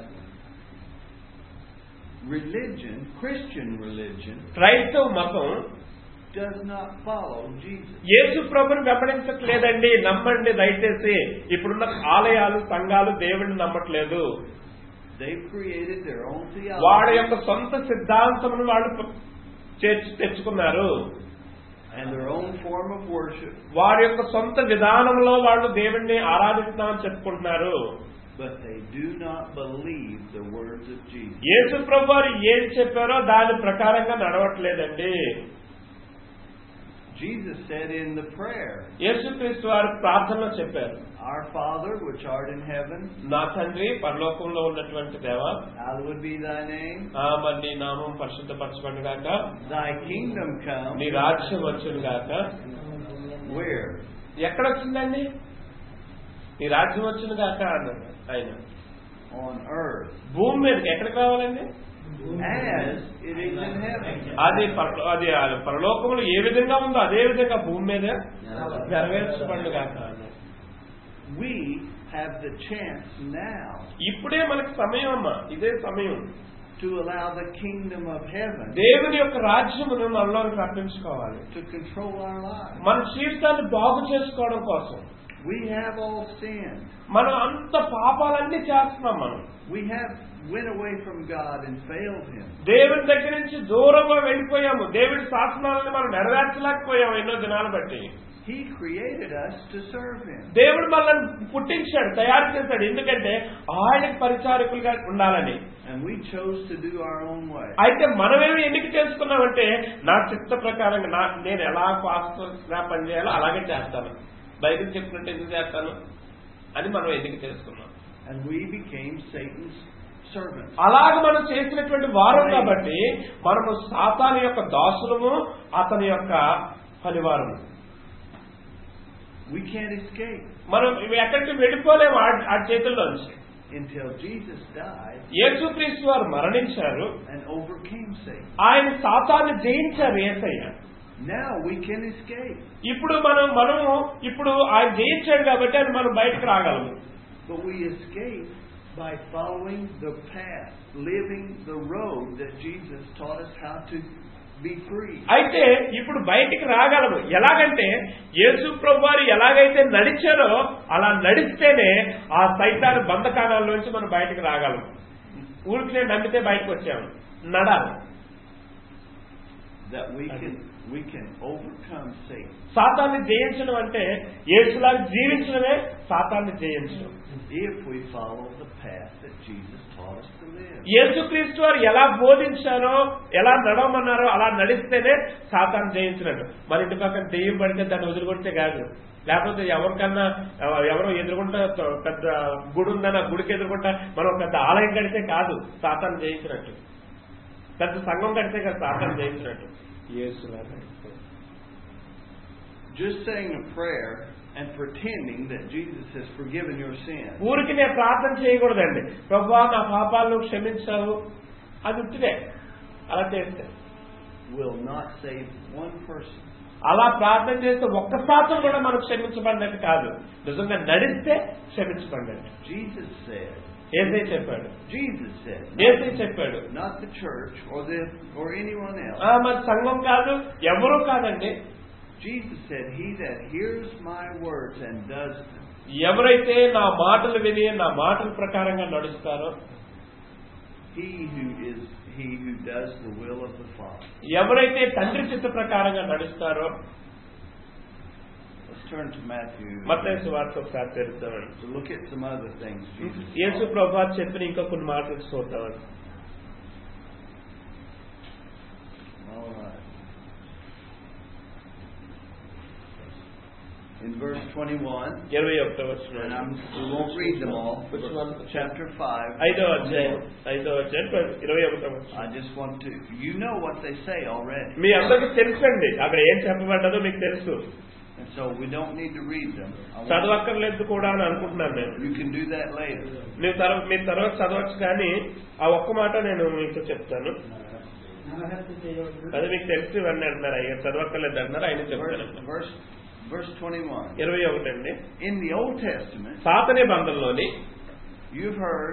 Religion, Christian religion, క్రైస్తవ మతం does not follow Jesus. యేసు ప్రభుని వెంబడించట్లేదండి నమ్మండి దయచేసి ఇప్పుడున్న ఆలయాలు సంఘాలు దేవుడిని నమ్మట్లేదు They've created their own వాడి theology యొక్క సొంత సిద్ధాంతమును వాళ్ళు చేర్చి తెచ్చుకున్నారు and their own form of worship, వారి యొక్క సొంత విధానంలో వాళ్ళు దేవుణ్ణి ఆరాధిస్తున్నామని చెప్పుకుంటున్నారు but they do not believe the words of Jesus. యేసు ప్రభు వారు ఏం చెప్పారో దాని ప్రకారంగా నడవట్లేదండి Jesus said in the prayer, యేసుక్రీస్తు వారు ప్రార్థనలో చెప్పారు Our Father which art in heaven, నా తండ్రి పరలోకంలో ఉన్నటువంటి దేవ hallowed be thy name. ఆ మరి నీ నామం పరిశుద్ధపరచబడి గాక Thy kingdom నీ come. రాజ్యం వచ్చును గాక Where? ఎక్కడ వచ్చిందండి నీ రాజ్యం వచ్చును గాక అన్నాడు ఆయన On earth భూమి మీదకి ఎక్కడికి రావాలండి as it is in heaven. అది పర- అది అది పరలోకములు ఏ విధంగా ఉందో అదే విధంగా భూమి మీద నెరవేర్చబడును గాక అన్నాడు. We have the chance now ఇప్పుడే మనకి సమయం అమ్మా ఇదే సమయం to allow the kingdom of heaven దేవుని యొక్క రాజ్యమును మనలోకి రప్పించుకోవాలి to control our lives. మన జీవితాన్ని బాగు చేసుకోవడం కోసం We have all sinned. మనం అంత పాపాలన్నీ చేస్తున్నాం మనం We have went away from God and failed Him. దేవుని దగ్గర నుంచి దూరంగా వెళ్ళిపోయాము దేవుడి శాసనాలను మనం నెరవేర్చలేకపోయాము ఎన్నో దినాలు బట్టి He created us to serve Him. దేవుడు మనల్ని పుట్టించాడు తయారు చేశాడు ఎందుకంటే ఆయనకి పరిచారకులుగా ఉండాలని And we chose to do our own way. అయితే మనమేమి ఎన్నిక చేసుకున్నామంటే నా చిత్త ప్రకారంగా నా నేను ఎలా పాస్గా పనిచేయాలో అలాగే చేస్తాను బైబిల్ చెప్పినట్టు ఎందుకు చేస్తాను అని మనం ఎన్నిక చేసుకున్నాం And we became Satan's servants. అలాగ మనం చేసినటువంటి వారం కాబట్టి మనము సాతాను యొక్క దాసులము అతని యొక్క పనివారము We can't escape మనం ఎక్కడికి వెళ్ళిపోలేము ఆ- ఆ చేతుల్లోంచి until Jesus died యేసుక్రీస్తు వారు మరణించారు and overcame Satan. ఆయన సాతాన్ని జయించారు ఏసయ్య Now we can escape. ఇప్పుడు మనం మనము ఇప్పుడు ఆయన జయించాడు కాబట్టి ఆయన మనం బయటకు రాగలము But we escape by following the path, living the road that Jesus taught us how to be free. అయితే ఇప్పుడు బయటికి రాగలము ఎలాగంటే యేసు ప్రభు వారు ఎలాగైతే నడిచారో అలా నడిస్తేనే ఆ సైతాన్ని బంధకాల మనం బయటికి రాగలం ఊరికి నమ్మితే బయటకు వచ్చాము నడాలి That we can we can overcome Satan సాతాన్ని జయించడం అంటే యేసులాగా జీవించడమే సాతాన్ని జయించడం if we follow the path that Jesus taught us to live. యేసుక్రీస్తు వారు ఎలా బోధించారో ఎలా నడవమన్నారో అలా నడిస్తేనే సాతాన్ని జయించినట్టు మన ఇంటి పక్కన దెయ్యం పడితే దాన్ని వదిలికొడితే కాదు లేకపోతే ఎవరికన్నా ఎవ- ఎవరో ఎదురుకుంటా త- పెద్ద గుడి ఉందని ఆ గుడికి ఎదురుకుంటా మనం పెద్ద ఆలయం కడితే కాదు సాతాన్ని జయించినట్టు పెద్ద సంఘం కడితే కాదు సాతాన్ని జయించినట్టు యేసు వారు నడిస్తే. Just saying a prayer and pretending that Jesus has forgiven your sins ఊరికి నేను ప్రార్థన చేయకూడదండి ప్రభా నా పాపాలను క్షమించావు అది ఉట్టిదే అలా చేస్తే will not save one person. అలా ప్రార్థన చేస్తే ఒక్క శాతం కూడా మనం క్షమించబడినట్టు కాదు నిజంగా నడిస్తే క్షమించబడినట్టు Jesus said, ఏసై చెప్పాడు Jesus said, ఏసై చెప్పాడు not the church or the or anyone else. ఆ, మరి సంఘం కాదు ఎవరూ కాదండి Jesus said, He that hears my words and does them, ఎవరైతే నా మాటలు విని నా మాటల ప్రకారంగా నడుస్తారో he who is he who does the will of the Father. ఎవరైతే తండ్రి చిత్త ప్రకారంగా నడుస్తారో Let's turn to Matthew మత్తయి వార్త ఒకసారి తెరుద్దామండి to look at some other things Jesus Yesu taught. ప్రభా చెప్పిన ఇంకా కొన్ని మాటలు చూద్దామండి All right. In verse 21, ఇరవై ఒకటో వచ్చిన and I'm, we won't read them all, Which one? chapter 5. ఐదో అధ్యాయం ఐదో అధ్యాయం ఇరవై ఒకటో వచ్చిన I just want to, you know what they say already. మీ అందరికి తెలుసండి అక్కడ ఏం చెప్పబడ్డదో మీకు తెలుసు And so we don't need to read them. I want- చదవక్కర్లేదు కూడా అని అనుకుంటున్నాను నేను you can do that later. మీరు తర్వాత మీరు తర్వాత చదవచ్చు కానీ ఆ ఒక్క మాట నేను మీకు చెప్తాను నరహత్య చేయవద్దు అది మీకు తెలిసి ఇవన్నీ అంటున్నారు అయ్యా చదవక్కర్లేదు అంటున్నారు ఆయన Verse, చెప్తాను verse, verse 21. ఇరవై ఒకటి అండి In the Old Testament, సాతనే బంధంలోని you've heard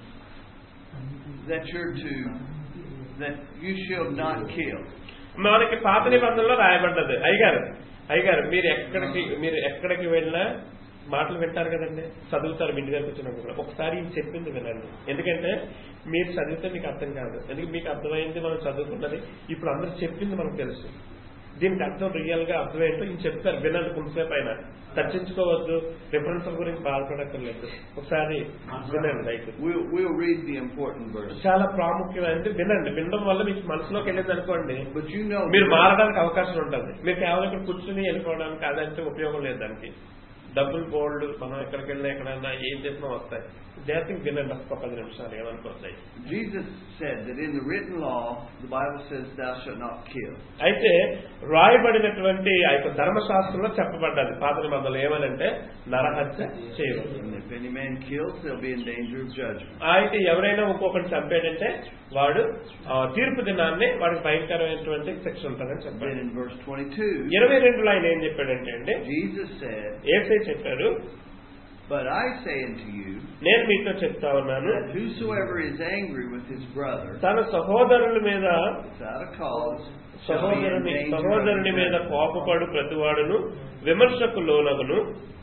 that you're to, that you shall not kill. మనకి పాత నిబంధనలో రాయబడ్డది అయ్యగారు అయ్యగారు మీరు ఎక్కడికి మీరు ఎక్కడికి వెళ్ళినా మాటలు వింటారు కదండి చదువుతారు ఇంటి దగ్గర వచ్చినప్పుడు కూడా. ఒకసారి ఇది చెప్పింది వినండి ఎందుకంటే మీరు చదివితే మీకు అర్థం కాదు ఎందుకంటే మీకు అర్థమైంది మనం చదువుకున్నది ఇప్పుడు అందరూ చెప్పింది మనకు తెలుసు దీనికి అర్థం రియల్ గా అర్థమేంటో ఇంక చెప్తారు వినండి కొంతసేపు అయినా చర్చించుకోవద్దు రిఫరెన్స్ల గురించి బాధపడక్కర్లేదు ఒకసారి వినండి అయితే We'll, we'll read the important verse. చాలా ప్రాముఖ్యమైనది వినండి వినడం వల్ల మీకు మనసులోకి వెళ్ళింది అనుకోండి But you know, మీరు మారడానికి అవకాశం ఉంటుంది మీరు కేవలం ఇక్కడ కూర్చుని వెళ్ళిపోవడానికి అదంటే ఉపయోగం లేదు దానికి డబ్బులు బోల్డ్ మనం ఎక్కడికి వెళ్ళినా ఎక్కడైనా ఏం చేసినా వస్తాయి దేశంకి వినండి ఒక్క పది నిమిషాలు ఏమనుకోతాయి Jesus said that in the written law, the Bible says, Thou shalt not kill. అయితే రాయబడినటువంటి ఆ యొక్క ధర్మశాస్త్రంలో చెప్పబడ్డది పాత నిబంధనలు ఏమనంటే నరహత్య చేయవద్దు And if any man kills, they'll be in danger of judgment. అయితే ఎవరైనా ఇంకొకటి చంపాడంటే వాడు ఆ, తీర్పు దినాన్ని వాడికి భయంకరమైనటువంటి శిక్ష ఉంటుందని Then చెప్పాడు in verse 22, ఇరవై రెండులో ఆయన ఏం చెప్పాడంటే అండి Jesus said, ఏసై చెప్పాడు But I say unto you, నేను మీతో చెప్తా ఉన్నాను that whosoever is angry with his brother తన సహోదరుల మీద without a cause shall be in సహోదరుని danger of సహోదరుని మీద judgment. కోపపడు ప్రతివాడును విమర్శకు లోనగును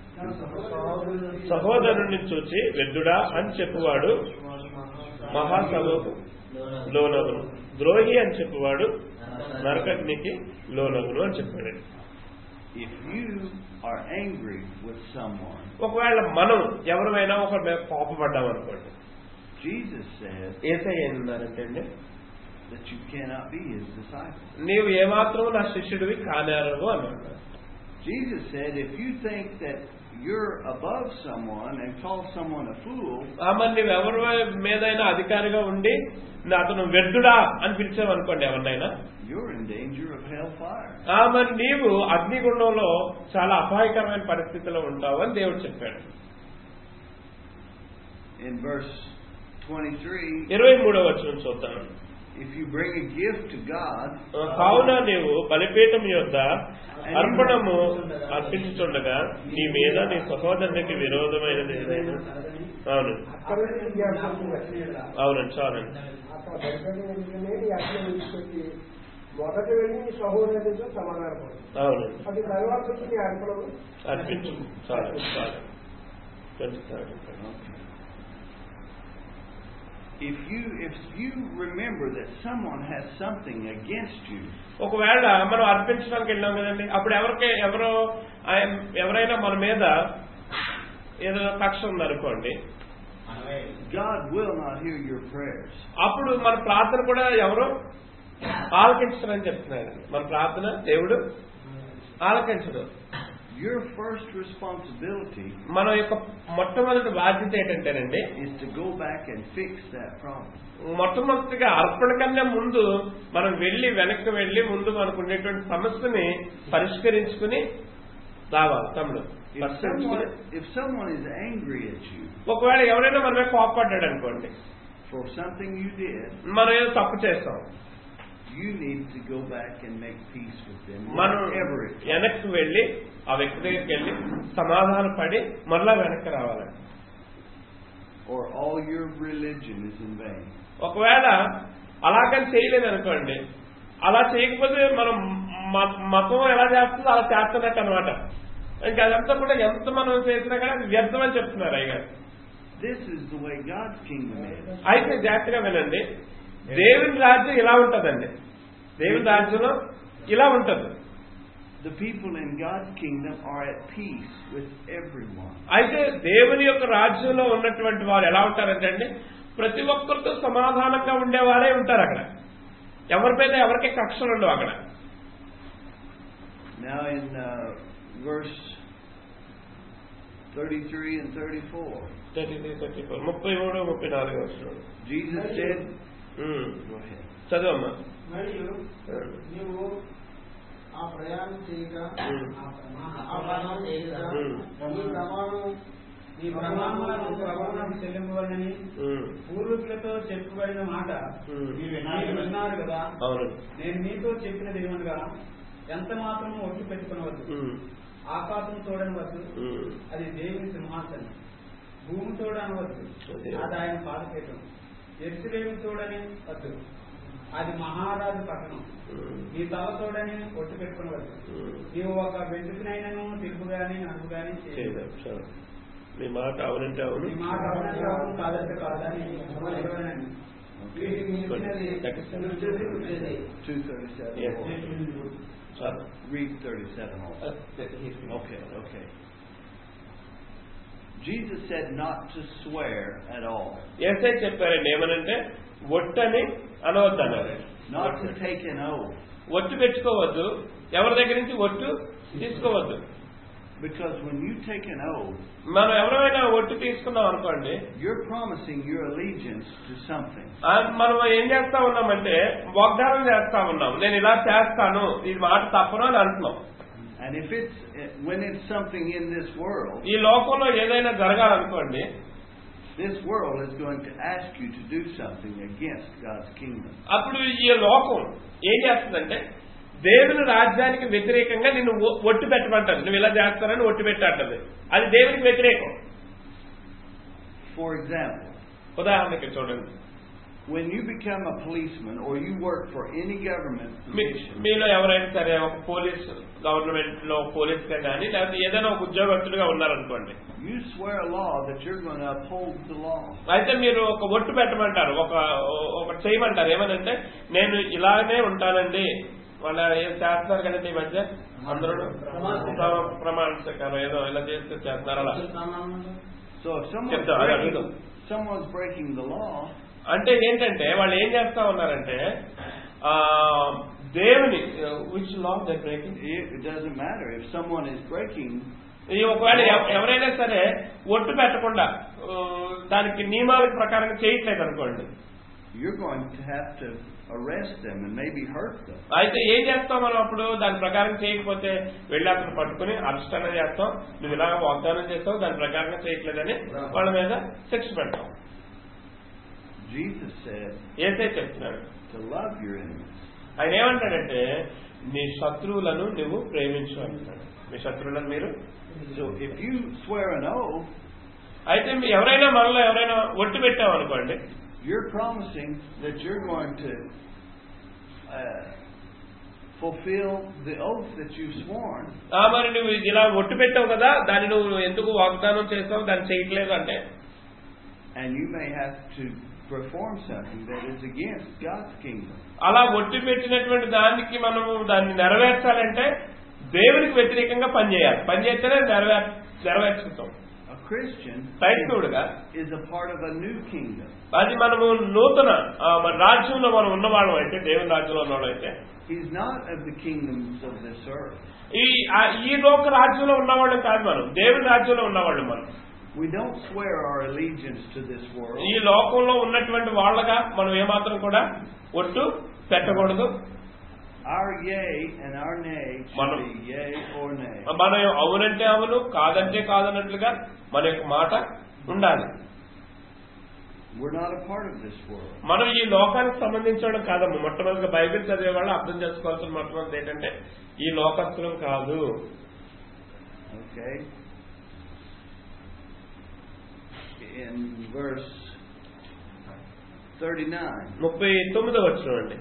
సహోదరుని చూచి వెద్దుడా అని చెప్పువాడు మహాసభకు లోనగును ద్రోహి అని చెప్పువాడు నరకగ్నికి లోనగును అని చెప్పాడు If you are angry with someone, ఒకవేళ మనం ఎవరిమైనా ఒకరి మీద కోపపడ్డాం అనుకోండి Jesus said ఏసై ఏమన్నారంటే అండి that you cannot be his disciple. నీవు ఏమాత్రం నా శిష్యుడివి కానేరవు అన్నాడు Jesus said, if you think that you're above someone and call someone a fool, ఆ మరి నువ్వు ఎవరి మీదైనా అధికారిగా ఉండి నా అతను వెద్దుడా అని పిలిచావనుకోండి ఎవరినైనా you're in danger of hellfire. ఆ మరి నీవు అగ్నిగుండంలో చాలా అపాయకరమైన పరిస్థితిలో ఉంటావు అని దేవుడు చెప్పాడు In verse 23, ఇరవై మూడవ వచ్చిన చూద్దాం if you bring a gift to God, ఆ, కావున నీవు బలిపీఠం యొద్ద అర్పణము అర్పించుచుండగా నీ మీద నీ సహోదరునికి విరోధమైనది ఏదైనా అవును అక్కడ జ్ఞాపకం వచ్చింది. అవునండి చాలండి అక్కడ బయటకు వెళ్తేనే నీ అట్లా విడిచిపెట్టి మొదట వెళ్ళి నీ సహోదరుడితో సమాధానపడు అవును అది తర్వాత వచ్చి నీ అర్పణలు అర్పించు చాలు చాలు twenty third if you if you remember that someone has something against you, ఒకవేళ మనం అర్పించడానికి వెళ్ళాం కదండి అప్పుడు ఎవరికి ఎవరో ఆయన- ఎవరైనా మన మీద ఏదైనా కక్ష ఉందనుకోండి God will not hear your prayers. అప్పుడు మన ప్రార్థన కూడా ఎవరు ఆలకించరని చెప్తున్నాడు మన ప్రార్థన దేవుడు ఆలకించడు Your first responsibility మన యొక్క మొట్టమొదటి బాధ్యత ఏంటంటేనండి is to go back and fix that problem. మొట్టమొదటిగా అర్పణ కన్నా ముందు మనం వెళ్ళి వెనక్కి వెళ్ళి ముందు మనకు ఉండేటువంటి సమస్యని పరిష్కరించుకుని రావాలి తమ్ముడు If పరిష్కరించుకుని someone, if someone is angry at you ఒకవేళ ఎవరైనా మన మీద కోపడ్డాడు అనుకోండి for something you did, మనం ఏదో తప్పు చేస్తాం you need to go back and make peace with them. మనం Whatever it వెనక్కి వెళ్ళి ఆ వ్యక్తి దగ్గరికి వెళ్ళి సమాధాన పడి మరలా వెనక్కి రావాలి or all your religion is in vain. ఒకవేళ అలాగని చేయలేదు అనుకోండి అలా చేయకపోతే మనం మ- మతం ఎలా చేస్తుందో అలా చేస్తున్నట్టు అనమాట ఇంకా అదంతా కూడా ఎంత మనం చేసినా కానీ అది వ్యర్థం అని చెప్తున్నారు అయ్యారు This is the way God's kingdom is. అయితే జాగ్రత్తగా వినండి దేవుని రాజ్యం ఇలా ఉంటదండి దేవుని రాజ్యంలో ఇలా ఉంటది The people in God's kingdom are at peace with everyone. అయితే దేవుని యొక్క రాజ్యంలో ఉన్నటువంటి వారు ఎలా ఉంటారంటే అండి ప్రతి ఒక్కరితో సమాధానంగా ఉండేవారే ఉంటారు అక్కడ ఎవరి మీద ఎవరికి కక్షలు ఉండవు అక్కడ Now in uh, verse 33 and 34, thirty three thirty four ముప్పై మూడు ముప్పై నాలుగు వచ్చిన Jesus said, Go ahead. చదవమ్మా మరియు నీవు ఆ ప్రయాణం చేయక ఆ ప్రయాణం చేయక నీ ప్రమాణం నీ ప్రమాణములకు ప్రమాణం చెల్లింపబడినని ఉమ్, పూర్వీకులతో చెప్పబడిన మాట ఉమ్. మీరు విన్నారు కదా అవును నేను మీతో చెప్పినది ఏమనగా ఎంత మాత్రం ఒట్టు పెట్టుకునవద్దు ఉమ్, ఆకాశం చూడనవద్దు ఉమ్, అది దేవుని సింహాసనం భూమి చూడనవద్దు అదే. అది ఆయన పాదపీఠం ఎరుసలేమి చూడని వద్దు అది మహారాజు పట్టణం ఉమ్, నీ తల చూడని ఒట్టు పెట్టుకునవద్దు ఉమ్. నీవు ఒక వెంట్రుకనైనను తెలుపు గాని నలుపు గాని చేయదు చేయలేదు చాలు మీ మాట అవునంటే అవును నీ మాట అవునంటే అవును కాదంటే కాదని ఇవ్వలేని వీటికి మించినది నృత్యుది, నృత్యుది. 237. Yes. చాలు Read 37 also. Okay, okay. Jesus said not to swear at all, yes I చెప్పారండి ఏమనంటే ఒట్టని అనవద్దు అన్నారు not to take an oath. ఒట్టు పెట్టుకోవద్దు ఎవరి దగ్గర నుంచి ఒట్టు తీసుకోవద్దు Because when you take an oath, మనం ఎవరైనా ఒట్టు తీసుకున్నాం అనుకోండి you're promising your allegiance to something. ఆ, మనం ఏం చేస్తా ఉన్నామంటే వాగ్దానం చేస్తా ఉన్నాం నేను ఇలా చేస్తాను ఇది మాట తప్పను అని అంటున్నాం And if it's when it's something in this world, ఈ లోకంలో ఏదైనా జరగాలనుకోండి this world is going to ask you to do something against God's kingdom. అప్పుడు ఈ లోకం ఏం చేస్తుందంటే దేవుని రాజ్యానికి వ్యతిరేకంగా నిన్ను ఒ- ఒట్టు పెట్టమంటది నువ్వు ఇలా చేస్తానని ఒట్టు పెట్టంటది అది దేవునికి వ్యతిరేకం For example, ఉదాహరణకి చూడండి when you become a policeman or you work for any government me- position, మీలో ఎవరైనా సరే ఒక పోలీస్ గవర్నమెంట్ లో పోలీస్ గా కానీ లేకపోతే ఏదైనా ఒక ఉద్యోగస్తులుగా ఉన్నారనుకోండి you swear a law that you're going to uphold the law. అయితే మీరు ఒక ఒట్టు పెట్టమంటారు ఒక ఒక చేయమంటారు ఏమనంటే నేను ఇలాగనే ఉంటానండి వాళ్ళ ఏం చేస్తున్నారు కదండి ఈ మధ్య అందరూ ప్రమా- ప్రమాణ స్వీకారం ఏదో ఇలా చేస్తే చేస్తున్నారు అలా So if someone's చెప్తా, అదే breaking, అడుగుదాం. someone's breaking the law, అంటే ఏంటంటే వాళ్ళు ఏం చేస్తా ఉన్నారంటే ఆ దేవుని which law they breaking it, it doesn't matter. If someone is breaking, ఈ ఒకవేళ ఎవ- ఎవరైనా సరే ఒట్టు పెట్టకుండా ఆ, దానికి నియమాల ప్రకారం చేయట్లేదు అనుకోండి you're going to have to arrest them and maybe hurt them. అయితే ఏం చేస్తాం మనం అప్పుడు దాని ప్రకారం చేయకపోతే వెళ్ళి అతను పట్టుకుని అరెస్ట్ అనేది చేస్తాం నువ్వు ఇలా వాగ్దానం చేస్తావు దాని ప్రకారంగా చేయట్లేదని వాళ్ళ మీద శిక్ష పెడతాం Jesus said ఏసే చెప్తున్నాడు to love your enemies. ఆయన ఏమంటాడంటే నీ శత్రువులను నువ్వు ప్రేమించు అంటున్నాడు మీ శత్రువులను మీరు So if you swear an oath, అయితే మీ ఎవరైనా మనలో ఎవరైనా ఒట్టు పెట్టామనుకోండి you're promising that you're going to uh, fulfill the oath that you've sworn. ఆ మరి నువ్వు ఇది ఇలా ఒట్టు పెట్టావు కదా దాన్ని నువ్వు ఎందుకు వాగ్దానం చేస్తావు దాన్ని చేయట్లేదు అంటే And you may have to perform something that is against God's kingdom. అలా ఒట్టు పెట్టినటువంటి దానికి మనము దాన్ని నెరవేర్చాలంటే దేవునికి వ్యతిరేకంగా పనిచేయాలి పని చేస్తేనే నెరవేర్ నెరవేర్చుతాం A Christian క్రైస్తవుడుగా is a part of a new kingdom. అది మనము నూతన ఆ, మన రాజ్యంలో మనం ఉన్నవాళ్ళం అయితే దేవుని రాజ్యంలో ఉన్నవాళ్ళం అయితే He's not of the kingdoms of this earth. ఈ ఆ, ఈ లోక రాజ్యంలో ఉన్నవాళ్ళం కాదు మనం దేవుని రాజ్యంలో ఉన్నవాళ్ళం మనం We don't swear our allegiance to this world. ఈ లోకంలో ఉన్నటువంటి వాళ్ళగా మనం ఏమాత్రం కూడా ఒట్టు పెట్టకూడదు Our yea and our nay should Mano- be yea or nay. మనం అవునంటే అవును కాదంటే కాదన్నట్లుగా మన యొక్క మాట ఉండాలి We're not a part of this world. మనం ఈ లోకానికి సంబంధించడం కాదమ్మా మొట్టమొదటిగా బైబిల్ చదివే వాళ్ళు అర్థం చేసుకోవాల్సిన మొట్టమొదటి ఏంటంటే ఈ లోకస్తులం కాదు Okay? In verse 39, ముప్పై తొమ్మిదో వచ్చిన అండి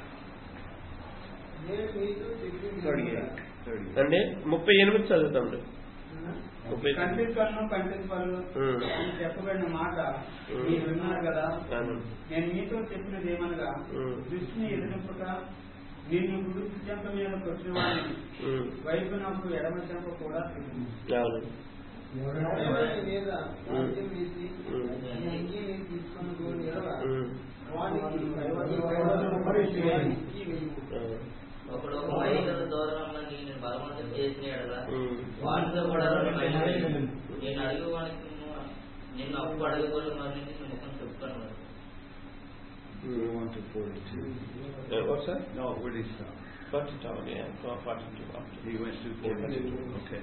నేను మీతో చెప్పింది 38, 38. అండి ముప్పై ఎనిమిది చదువుతాండి ముప్పై కంటి కన్ను కంటి పళ్ళు ఉమ్. అని చెప్పబడిన మాట ఉమ్. మీరు విన్నారు కదా అవును. నేను మీతో చెప్పినది ఏమనగా ఉమ్. దృష్టిని ఎదురుపక నిన్ను కుడి చెంప మీద కొట్టిన వాడిని ఉమ్. వైపునకు ఎడమ చెంప కూడా తిరుగు. అవును. ఎవరి మీద వాక్యం ఉమ్. వేసి ఉమ్. నీ అంగీని తీసుకొని పోని ఎడల ఉమ్. వానికి నీ కైవసం వానికి వేయుము. అవును. ఒకడు ఒక మైలు దూరంలో నేను బలవంతం చేసిన ఎడల ఉమ్. వాటితో కూడా రెండు మైళ్ళు వేయను. నేను అడుగు వానికి నిన్ను అప్పు అడుగుకోవడం మరి నిన్ను ముఖం చెప్పుతాను We want to 42. Eh, what's that? No, where did he stop? 42, yeah. 42 after. He went to 42. Okay.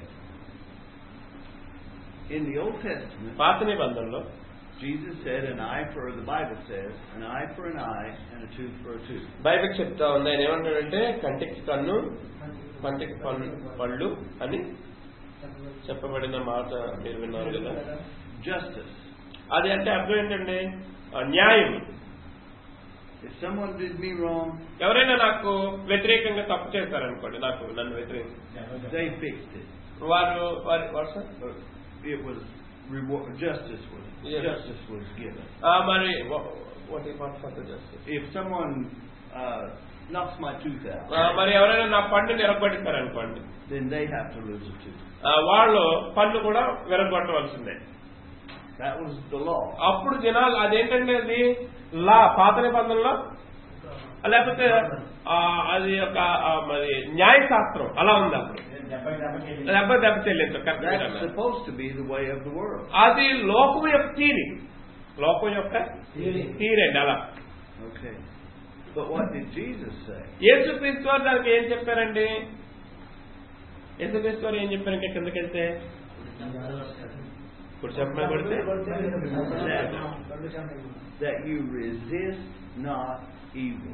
In the Old Testament, పాత నిబంధనలో Jesus said, an eye for, the Bible says, an eye for an eye and a tooth for a tooth. Bible చెప్తా ఉంది ఆయన ఏమంటాడంటే కంటికి కన్ను పంటికి పన్ను పళ్ళు అని చెప్పబడిన మాట మీరు విన్నారు కదా Justice. అది అంటే అర్థం ఏంటండి ఆ, న్యాయం If someone did me wrong, ఎవరైనా నాకు వ్యతిరేకంగా తప్పు చేశారనుకోండి నాకు నన్ను వ్యతిరేకంగా they fixed it. వారు వారి వారు sir? Uh, It was reward, justice was, Yes. justice was given. ఆ, మరి what what for the justice If someone uh, knocks my tooth out, మరి ఎవరైనా నా పండుని ఎరగొట్టిస్తారనుకోండి then they have to lose a tooth. ఆ, వాళ్ళు పన్ను కూడా విరగొట్టవలసిందే That was the law. అప్పుడు జనాలు అదేంటంటే అది లా పాత నిబంధనలో లేకపోతే ఆ, అది ఒక ఆ, మరి న్యాయశాస్త్రం అలా ఉంది అప్పుడు దెబ్బ దెబ్బ చెల్లించు That's correct supposed to be the way of the world. అది లోకం యొక్క తీరి లోకం యొక్క తీరండి అలా Okay. But what did Jesus say? యేసుక్రీస్తు వారు దానికి ఏం చెప్పారండి యేసుక్రీస్తు వారు ఏం చెప్పారు ఇంకా కిందకి వెళ్తే ఇప్పుడు చెప్పమని కొడితే That you resist not evil.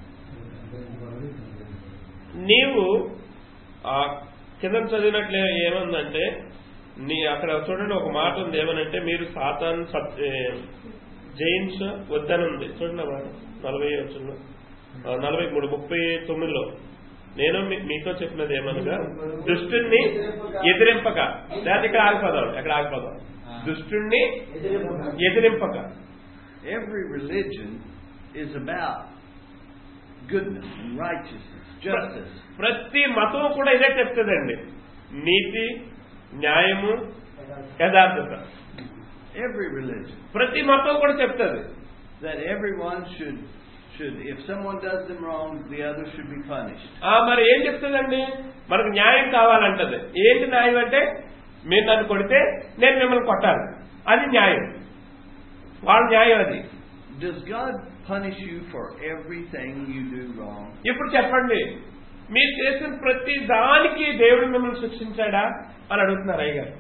నీవు ఆ కింద చదివినట్లే ఏమందంటే నీ అక్కడ చూడండి ఒక మాట ఉంది ఏమనంటే మీరు సాతాన్ సత్ ఏ, జయించ వద్దని ఉంది చూడండి ఆ మాట నలభై వచ్చిన నలభై మూడు ముప్పై తొమ్మిదిలో నేను మీ- మీతో చెప్పినది ఏమనగా దుష్టుణ్ణి ఎదిరింపక లేదా ఇక్కడ ఆగిపోదాం ఎక్కడ ఆగిపోదాం దుష్టుణ్ణి ఎదిరింపక Every religion is about goodness and righteousness, justice. ప్రతి మతం కూడా ఇదే చెప్తుందండి నీతి న్యాయము యథార్థత Every religion. ప్రతి మతం కూడా చెప్తుంది That everyone should, should, if someone does them wrong, the other should be punished. ఆ మరి ఏం చెప్తుందండి మనకు న్యాయం కావాలంటది ఏంటి న్యాయం అంటే మీరు నన్ను కొడితే నేను మిమ్మల్ని కొట్టాలి అది న్యాయం వాళ్ళ న్యాయం అది Does God punish you for everything you do wrong? ఇప్పుడు చెప్పండి మీరు చేసిన ప్రతి దానికి దేవుడు మిమ్మల్ని శిక్షించాడా అని అడుగుతున్నారు అయ్యగారు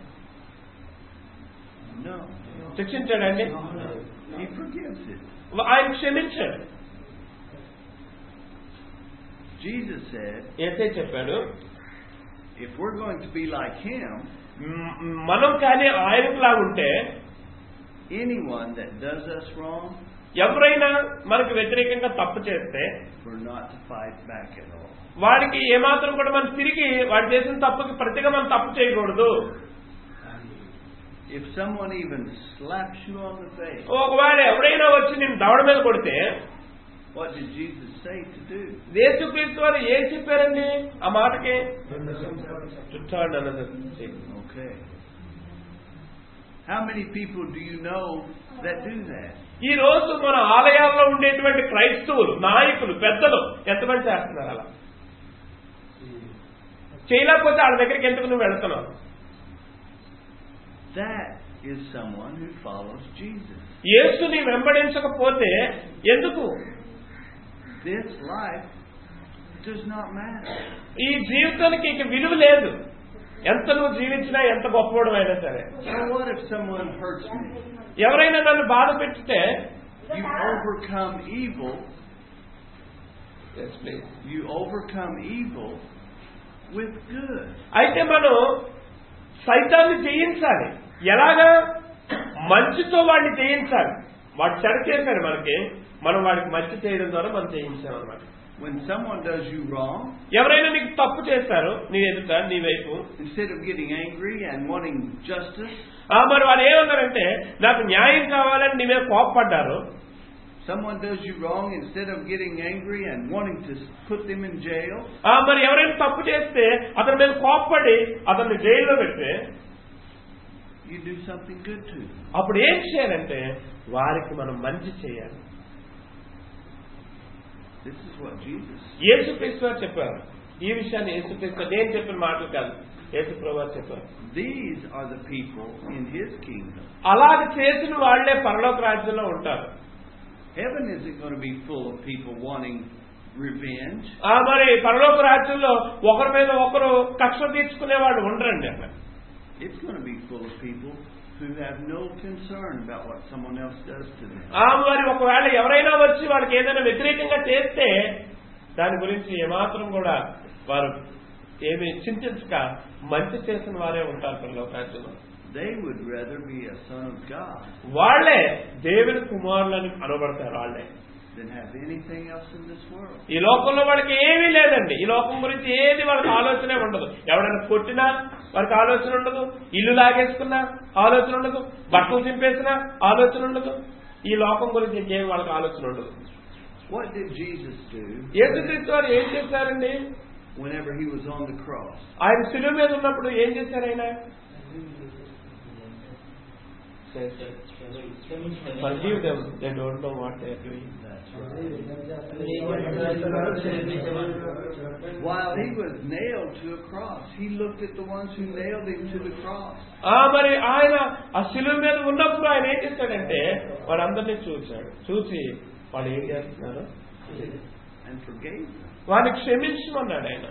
No. శిక్షించాడండి He forgives it. ఆయన క్షమించాడు Jesus said, ఏసే చెప్పాడు if we're going to be like Him, మ్- మనం కానీ ఆయనకులా ఉంటే anyone that does us wrong, ఎవరైనా మనకు వ్యతిరేకంగా తప్పు చేస్తే we're not to fight back at all. వాడికి ఏమాత్రం కూడా మనం తిరిగి వాడు చేసిన తప్పుకి ప్రతిగా మనం తప్పు చేయకూడదు If someone even slaps you on the face, ఒకవేళ ఎవరైనా వచ్చి నేను దవడ మీద కొడితే what did Jesus say to do? యేసుక్రీస్తు వారు ఏం చెప్పారండి ఆ మాటకి చుట్టాడు అన్నది Okay. How many people do you know that do that? ఈ రోజు మన ఆలయాల్లో ఉండేటువంటి క్రైస్తవులు నాయకులు పెద్దలు ఎంతమంది చేస్తున్నారు అలా చేయలేకపోతే వాళ్ళ దగ్గరికి ఎందుకు నువ్వు వెళ్తున్నావు That is someone who follows Jesus. యేసుని వెంబడించకపోతే ఎందుకు This life does not matter. ఈ జీవితానికి ఇక విలువ లేదు ఎంత నువ్వు జీవించినా ఎంత గొప్పవాడు అయినా సరే So what if someone hurts me? ఎవరైనా నన్ను బాధ పెట్టితే You overcome evil. You overcome evil with good. అయితే మనం సైతాన్ని జయించాలి ఎలాగా మంచితో వాడిని జయించాలి వాడు చెడ చేశాడు మనకి మనం వాడికి మంచి చేయడం ద్వారా మనం జయించాం అనమాట When someone does you wrong, ఎవరైనా నీకు తప్పు చేస్తారు నీ ఎదుట నీ వైపు instead of getting angry and wanting justice, ఆ మరి వాళ్ళు ఏమన్నారంటే నాకు న్యాయం కావాలని నీ మీద కోపపడ్డారు someone does you wrong, instead of getting angry and wanting to put them in jail, ఆ మరి ఎవరైనా తప్పు చేస్తే అతని మీద కోపపడి అతన్ని జైల్లో పెడితే you do something good to them. అప్పుడు ఏం చేయాలంటే వారికి మనం మంచి చేయాలి This is what Jesus యేసుక్రీస్తు వారు చెప్పారు ఈ విషయాన్ని యేసుక్రీస్తు నేను చెప్పిన మాటలు కాదు యేసు ప్రభు చెప్పారు These are the people in His kingdom. అలాగ చేసిన వాళ్లే పరలోక రాజ్యంలో ఉంటారు Heaven isn't going to be full of people wanting revenge. ఆ మరి పరలోక రాజ్యంలో ఒకరి మీద ఒకరు కక్ష తీర్చుకునే వాళ్ళు ఉండరండి అక్కడ It's going to be full of people who have no concern about what someone else does to them. ఆ మరి ఒకవేళ ఎవరైనా వచ్చి వాళ్ళకి ఏదైనా వ్యతిరేకంగా చేస్తే దాని గురించి ఏమాత్రం కూడా వారు ఏమి చింతించక మంచి చేసిన వారే ఉంటారు పరలోక రాజ్యంలో They would rather be a son of God వాళ్లే దేవుని కుమారులని అనబడతారు వాళ్లే than have anything else in this world. ఈ లోకంలో వాళ్ళకి ఏమీ లేదండి ఈ లోకం గురించి ఏది వాళ్ళకి ఆలోచనే ఉండదు ఎవడైనా కొట్టినా వారికి ఆలోచన ఉండదు ఇల్లు లాగేసుకున్నా ఆలోచన ఉండదు బట్టలు చింపేసినా ఆలోచన ఉండదు ఈ లోకం గురించి ఇంకేం వాళ్ళకి ఆలోచన ఉండదు What did Jesus do యేసుక్రీస్తు వారు ఏం చేశారండి whenever he was on the cross? ఆయన శిలువ మీద ఉన్నప్పుడు ఏం చేశారు ఆయన says, Forgive them, they don't know what they are doing. While he was nailed to a cross, he looked at the ones who nailed him to the cross. ఆ మరి ఆయన ఆ శిలువ మీద ఉన్నప్పుడు ఆయన ఏం చేశాడంటే వాళ్ళందరినీ చూశాడు చూసి వాళ్ళు ఏం చేస్తున్నారు and forgave them. వాడిని క్షమించమన్నాడు ఆయన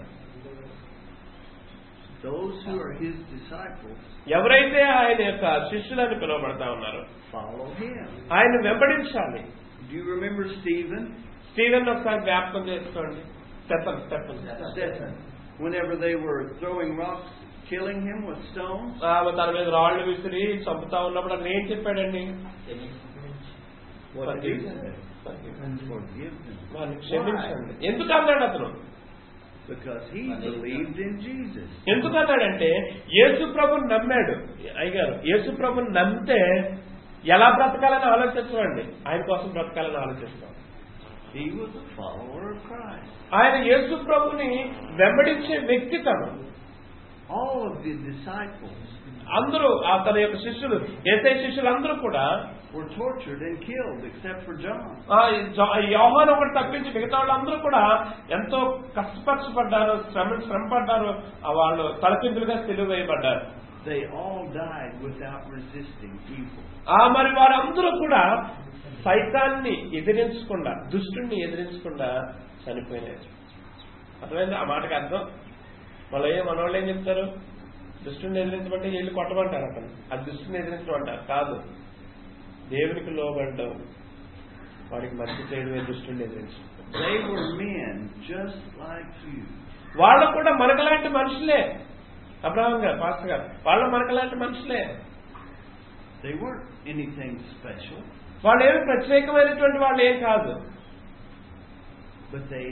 Those who are his disciples ఎవరైతే ఆయన యొక్క శిష్యులని పిలువబడతా ఉన్నారో follow him. ఆయన వెంబడించాలి Do you remember Stephen? Steven ఒకసారి జ్ఞాపకం చేసుకోండి Stefan Stefan Stephen. Whenever they were throwing rocks, killing him with stones, ఆమె తన మీద రాళ్ళు విసిరి చంపుతా ఉన్నప్పుడు అతను ఏం చెప్పాడండి what did he say? Forgive. Forgive them. వారిని క్షమించండి ఎందుకు అన్నాడు అతను Because he believed in Jesus. ఎందుకన్నాడంటే యేసు ప్రభుని నమ్మాడు అయ్యారు యేసు ప్రభుని నమ్మితే ఎలా బ్రతకాలని ఆలోచించమండి ఆయన కోసం బ్రతకాలని ఆలోచిస్తాం He was a follower of Christ. ఆయన యేసు ప్రభుని వెంబడించే వ్యక్తి తను All of the disciples అందరూ ఆ తన యొక్క శిష్యులు ఏసై శిష్యులు అందరూ కూడా were tortured and killed except for John. ఆ జా- యోహాను ఒకటి తప్పించి మిగతా వాళ్ళందరూ కూడా ఎంతో కష్టపరచబడ్డారు శ్రమ శ్రమ పడ్డారు ఆ వాళ్ళు తలకిందులుగా సిలువ వేయబడ్డారు They all died without resisting evil. ఆ మరి వారందరూ కూడా సైతాన్ని ఎదిరించకుండా దుష్టుణ్ణి ఎదిరించకుండా చనిపోయినారు అర్థమైంది ఆ మాటకి అర్థం మళ్ళీ మన వాళ్ళు ఏం చెప్తారు దుష్టుని ఎదిరించమంటే వీళ్ళు కొట్టమంటారు అతను అది దుష్టుని ఎదిరించడం అంటారు కాదు దేవునికి లోబడ్డం వాడికి మంచి చేయడమే దుష్టుని ఎదిరించడం They were men just like you. వాళ్ళు కూడా మనకలాంటి మనుషులే అబ్రహం గారు పాస్టర్ గారు వాళ్ళు మనకలాంటి మనుషులే They weren't anything special, వాళ్ళు ఏమి ప్రత్యేకమైనటువంటి వాళ్ళు ఏం కాదు but they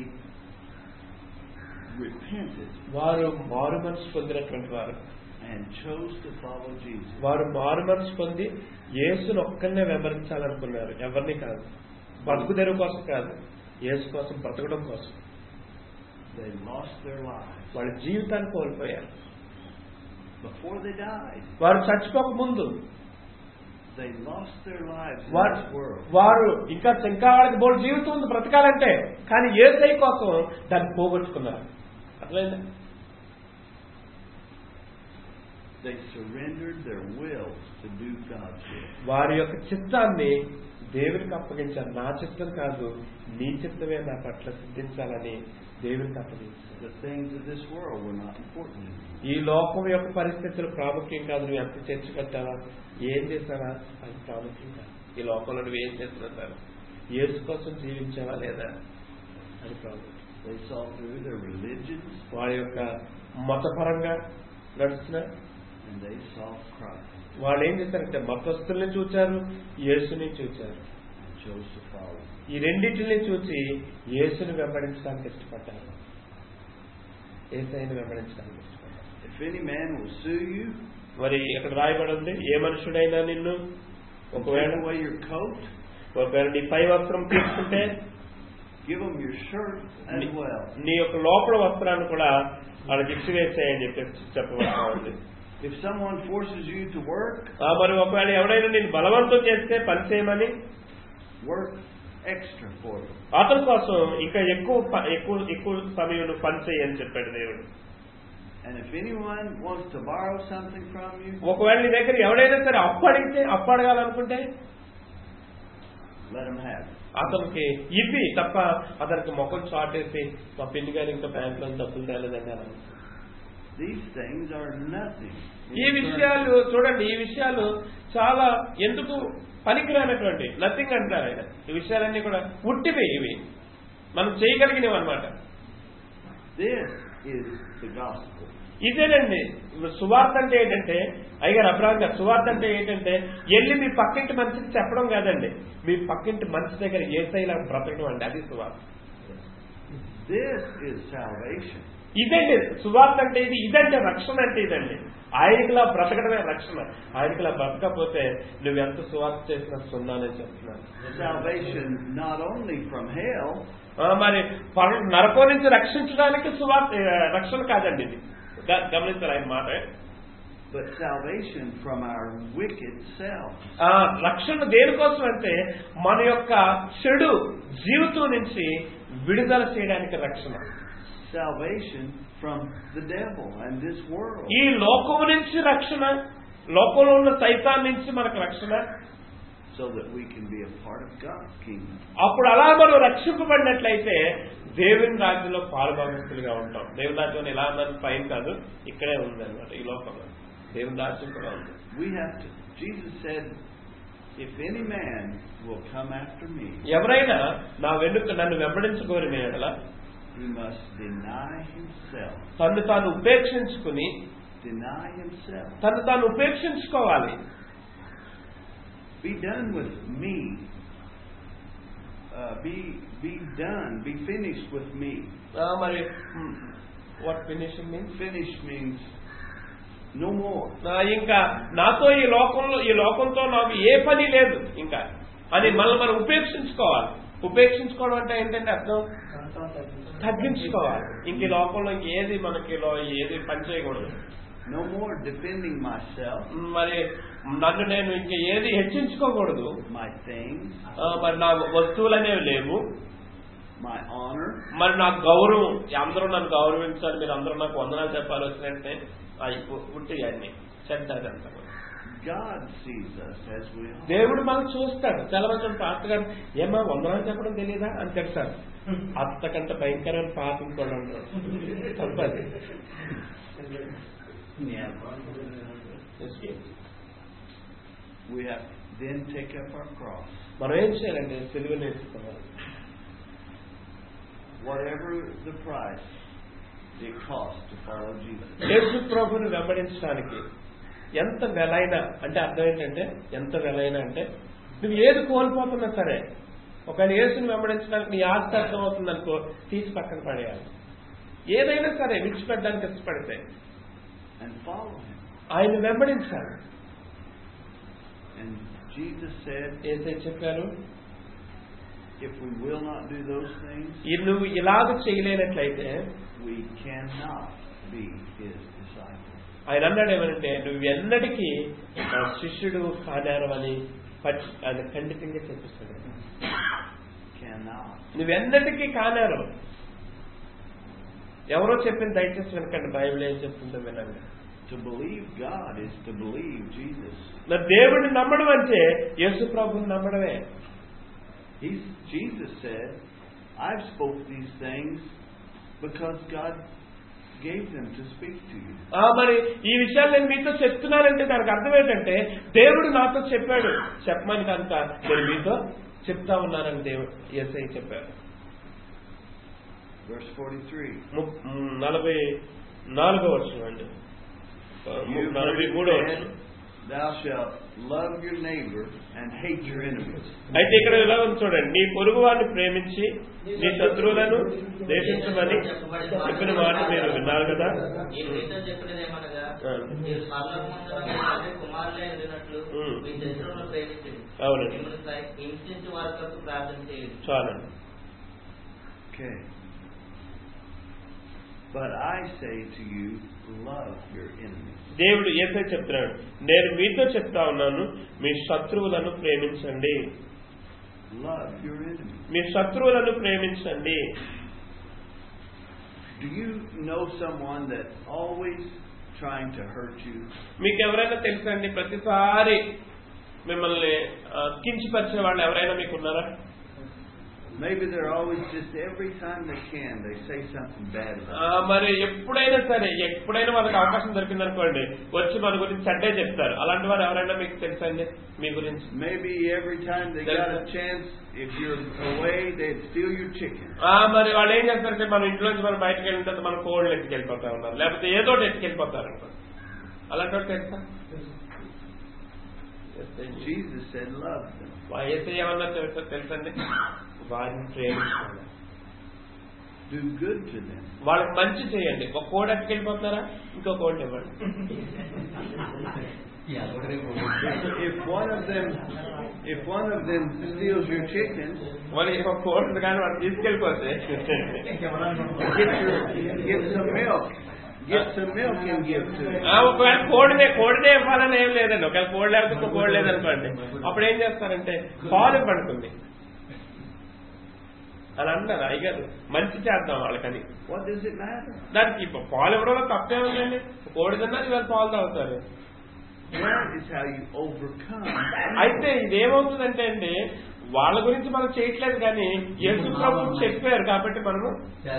repented వారు మారు మనసు పొందినటువంటి వారు and chose to follow Jesus. వారు మారు మనసు పొంది యేసును ఒక్కనే వెంబడించాలనుకున్నారు ఎవరిని కాదు బతుకు తెరువు కోసం కాదు యేసు కోసం బ్రతకడం కోసం They lost their lives. వాళ్ళ జీవితాన్ని కోల్పోయారు Before they died, వారు చచ్చిపోక ముందు they lost their lives in వారు this world. వారు ఇంకా ఇంకా వాళ్ళకి బోర్డు జీవితం ఉంది బ్రతకాలంటే కానీ ఏసై కోసం దాన్ని పోగొట్టుకున్నారు అర్థమైందా They surrendered their wills to do God's will. వారి యొక్క చిత్తాన్ని దేవునికి అప్పగించారు నా చిత్తం కాదు నీ చిత్తమే నా పట్ల సిద్ధించాలని దేవునికి అప్పగించారు The things of this world were not important to them. ఈ లోకం యొక్క పరిస్థితులు ప్రాముఖ్యం కాదు నువ్వు ఎంత చర్చ కట్టావా ఏం చేశావా అది ప్రాముఖ్యం కాదు ఈ లోకంలో నువ్వు ఏం చేస్తున్నా సార్ యేసు కోసం జీవించావా లేదా అది ప్రాముఖ్యం They saw through their religions వారి యొక్క మతపరంగా నడుస్తున్న and they saw Christ వాళ్ళు ఏం చేశారంటే మతస్థుల్ని చూచారు యేసుని చూచారు and chose to follow. ఈ రెండింటిని చూసి యేసుని వెంబడించడానికి ఇష్టపడ్డారు ఏసైని వెంబడించడానికి ఇష్టపడ్డారు If any man will sue you, మరి ఇక్కడ రాయబడి ఉంది ఏ మనుషుడైనా నిన్ను ఒకవేళ take away your coat, ఒకవేళ నీ పై వస్త్రం తీసుకుంటే give him your shirt as నీ- well. నీ యొక్క లోపల వస్త్రాన్ని కూడా వాళ్ళకి ఇచ్చివేసేయని చెప్పి చెప్పబడతా ఉంది If someone forces you to work, ఆ, మరి ఒకవేళ ఎవడైనా నేను బలవంతం చేస్తే పని చేయమని work extra for them. అతని కోసం ఇంకా ఎక్కువ ప- ఎక్కువ ఎక్కువ సమయం నువ్వు పని చేయని చెప్పాడు దేవుడు And if anyone wants to borrow something from you, ఒకవేళ నీ దగ్గర ఎవడైనా సరే అప్పు అడిగితే అప్పు అడగాలనుకుంటే let him have it. అతనికి ఇవ్వి తప్ప అతనికి ముఖం చాటేసి మా పిన్ని గారు ఇంకా బ్యాంక్ లో డబ్బులు తేలేదండి అని అనకు. These things are nothing. ఈ విషయాలు చూడండి ఈ విషయాలు చాలా ఎందుకు పనికిరానటువంటి నథింగ్ అంటారు ఆయన ఈ విషయాలన్నీ కూడా ఉట్టివి ఇవి మనం చేయగలిగినవి అనమాట This is the gospel. ఇదేనండి సువార్త అంటే ఏంటంటే అయ్యారు అబ్రాహం గారు సువార్త అంటే ఏంటంటే వెళ్ళి మీ పక్కింటి మనిషికి చెప్పడం కాదండి మీ పక్కింటి మనిషి దగ్గర ఏ శైలా బ్రతకడం అండి అది సువార్త This is salvation. ఇదండి సువార్త అంటే ఇది ఇదంటే రక్షణ అంటే ఇదండి ఆయనకిలా బ్రతకడమే రక్షణ ఆయనకిలా బ్రతకపోతే నువ్వు ఎంత సువార్త చేసినా సున్నానని చెప్తున్నాను Salvation not only from hell, ఆ, మరి పర- నరకం నుంచి రక్షించడానికి సువార్త ఆ, రక్షణ కాదండి ఇది గ- గమనించాలి ఆయన మాట but salvation from our wicked self. ఆ రక్షణ దేనికోసం అంటే మన యొక్క చెడు జీవితం నుంచి విడుదల చేయడానికి రక్షణ Salvation from the devil and this world. ఈ లోకము నుంచి రక్షణ లోకంలో ఉన్న సైతాన్ నుంచి మనకు రక్షణ So that we can be a part of God's kingdom. అప్పుడు అలా మనం రక్షింపబడినట్లయితే దేవుని రాజ్యంలో పాలుభాగస్తులుగా ఉంటాం దేవుని రాజ్యం ఇలా అన్నది పైన కాదు ఇక్కడే ఉంది అనమాట ఈ లోకంలో దేవుని రాజ్యం కూడా ఉంది We have to. Jesus said, If any man will come after me, ఎవరైనా నా వెనుక నన్ను వెంబడించుకోని ఎడల he must deny himself. తను తాను ఉపేక్షించుకుని Deny himself. తను తాను ఉపేక్షించుకోవాలి Be done with me. Uh, be be done. Be finished with me. ఆ, మరి what finishing means Finish means no more. ఇంకా నాతో ఈ లోకంలో ఈ లోకంతో నాకు ఏ పని లేదు ఇంకా అని మనం మనం ఉపేక్షించుకోవాలి ఉపేక్షించుకోవడం అంటే ఏంటంటే అర్థం తగ్గించుకోవాలి ఇంక ఈ లోకంలో ఇంక ఏది మనకి లో- ఏది పని చేయకూడదు No more defending myself, మరి నన్ను నేను ఇంక ఏది హెచ్చించుకోకూడదు my things, ఆ, మరి నా వస్తువులు అనేవి లేవు my honor. మరి నా గౌరవం అందరూ నన్ను గౌరవించాలి మీరు అందరూ నాకు వందనాలు చెప్పాలి వచ్చినట్టే అవి పుట్టి అన్ని చెడ్డ అదంతా కూడా. God sees us as we are. దేవుడు మనం చూస్తాడు చాలా మంది పాస్టర్ గారు ఏమా వందనాలు చెప్పడం తెలియదా అని చెప్తారు అంతకంటే భయంకరమైన పాపం కూడా ఉండదు తప్పది Yeah. We have to then take up our cross. మనం ఏం చేయాలంటే తెలుగు నేర్చుకోవాలి Whatever the price it costs to follow Jesus. యేసు ప్రభుని వెంబడించడానికి ఎంత వెలైనా అంటే అర్థం ఏంటంటే ఎంత వెలైనా అంటే నువ్వు ఏది కోల్పోతున్నా సరే ఒకవేళ యేసుని వెంబడించడానికి నీ ఆస్తి అర్థం అవుతుంది అనుకో తీసి పక్కన పడేయాలి ఏదైనా సరే విడిచిపెట్టడానికి ఇష్టపడితే and follow him. ఆయన వెంబడించాలి And Jesus said, ఏసై చెప్పారు if we will not do those things, ఈ నువ్వు ఇలాగ చేయలేనట్లయితే we cannot be his disciples. ఆయన అన్నాడు ఏమనంటే నువ్వు ఎన్నటికీ నా శిష్యుడు కానారు అని పచ్చి ఆయన ఖండితంగా చెప్పిస్తాడు Cannot. నువ్వెన్నటికీ కానారు ఎవరో చెప్పింది దయచేసి వినకండి బైబిల్ ఏం చెప్తుందో వినండి To believe God is to believe Jesus. నా దేవుడిని నమ్మడం అంటే యేసు ప్రభుని నమ్మడమే He's, Jesus said, I've spoke these things because God gave them to speak to you. ఆ మరి ఈ విషయాలు నేను మీతో చెప్తున్నానంటే దానికి అర్థం ఏంటంటే దేవుడు నాతో చెప్పాడు చెప్పమని కనుక నేను మీతో చెప్తా ఉన్నానని దేవుడు ఎస్ఐ చెప్పారు Verse 43. ము- మ్, నలభై నాలుగో వర్షం అండి You've నలభై heard it మూడో said, వర్షం Thou shalt love your neighbor and hate your enemies. అయితే ఇక్కడ ఇలా ఉంది చూడండి నీ పొరుగు వారిని ప్రేమించి నీ శత్రువులను దేశించమని చెప్పిన మాట మీరు విన్నారు కదా ఈ మీతో చెప్పినదేమనగా ఆ. మీరు పరలోకమందున మీ తండ్రి కుమారులే ఎదిగినట్లు ఉమ్. మీ శత్రువులను ప్రేమించండి అవునండి. మిమ్మల్ని సై- హింసించు వారి కొరకు ప్రార్థన చేయండి చాలండి Okay. But I say to you, love your enemies. దేవుడు ఏసై చెప్తున్నాడు నేను మీతో చెప్తా ఉన్నాను మీ శత్రువులను ప్రేమించండి Love your enemies. మీ శత్రువులను ప్రేమించండి Do you know someone that's always trying to hurt you? మీకు ఎవరైనా తెలుసండి ప్రతిసారి మిమ్మల్ని ఆ, కించపరిచే వాళ్ళు ఎవరైనా మీకు ఉన్నారా Maybe they're always just every time they can, they say something bad ఆ, about మరి ఎప్పుడైనా సరే ఎప్పుడైనా వాళ్ళకి అవకాశం దొరికిందనుకోండి వచ్చి మన గురించి చెడ్డే చెప్తారు అలాంటి వారు ఎవరైనా మీకు తెలుసండి మీ గురించి you. Maybe every time they got a chance, if you're away, they'd steal your chicken. ఆ, మరి వాళ్ళు ఏం చేస్తారంటే మన ఇంట్లోంచి మనం బయటకు వెళ్ళిన తర్వాత మన కోళ్ళు ఎత్తుకెళ్ళిపోతా ఉన్నారు లేకపోతే ఏదో ఒకటి ఎత్తుకెళ్ళిపోతారు అనుకో అలాంటి వాడు తెలుసా Jesus said, love them. ఏసై ఏమన్నా తెలుసా తెలుసండి వారిని ప్రేమించాలి Do good to them. వాళ్ళకి మంచి చేయండి ఒక కోడి ఎత్తుకెళ్ళిపోతారా ఇంకో కోడిని ఇవ్వండి If one of them, if one of them steals your chicken, మరి ఒక కోడి కానీ వాడు తీసుకెళ్ళిపోతే get your, get some milk. get some milk and give to ఆ, him. ఒకవేళ కోడినే కోడినే ఇవ్వాలని ఏం లేదండి ఒకవేళ కోడి లేకపోతే ఇంకో కోడి లేదనుకోండి అప్పుడు ఏం చేస్తారంటే పాలు ఇవ్వనుకుంది అని అన్నారు అయ్యారు మంచి చేద్దాం వాళ్ళకని What does it matter? దానికి ఇప్పుడు పాలు ఇవ్వడంలో తప్పే ఉందండి కోడి తిన్నా ఇవాళ పాలు తాగుతారు That is how you overcome. అయితే ఇదేమవుతుందంటే అండి వాళ్ళ గురించి మనం చేయట్లేదు కానీ యేసు ప్రభు చెప్పారు కాబట్టి మనము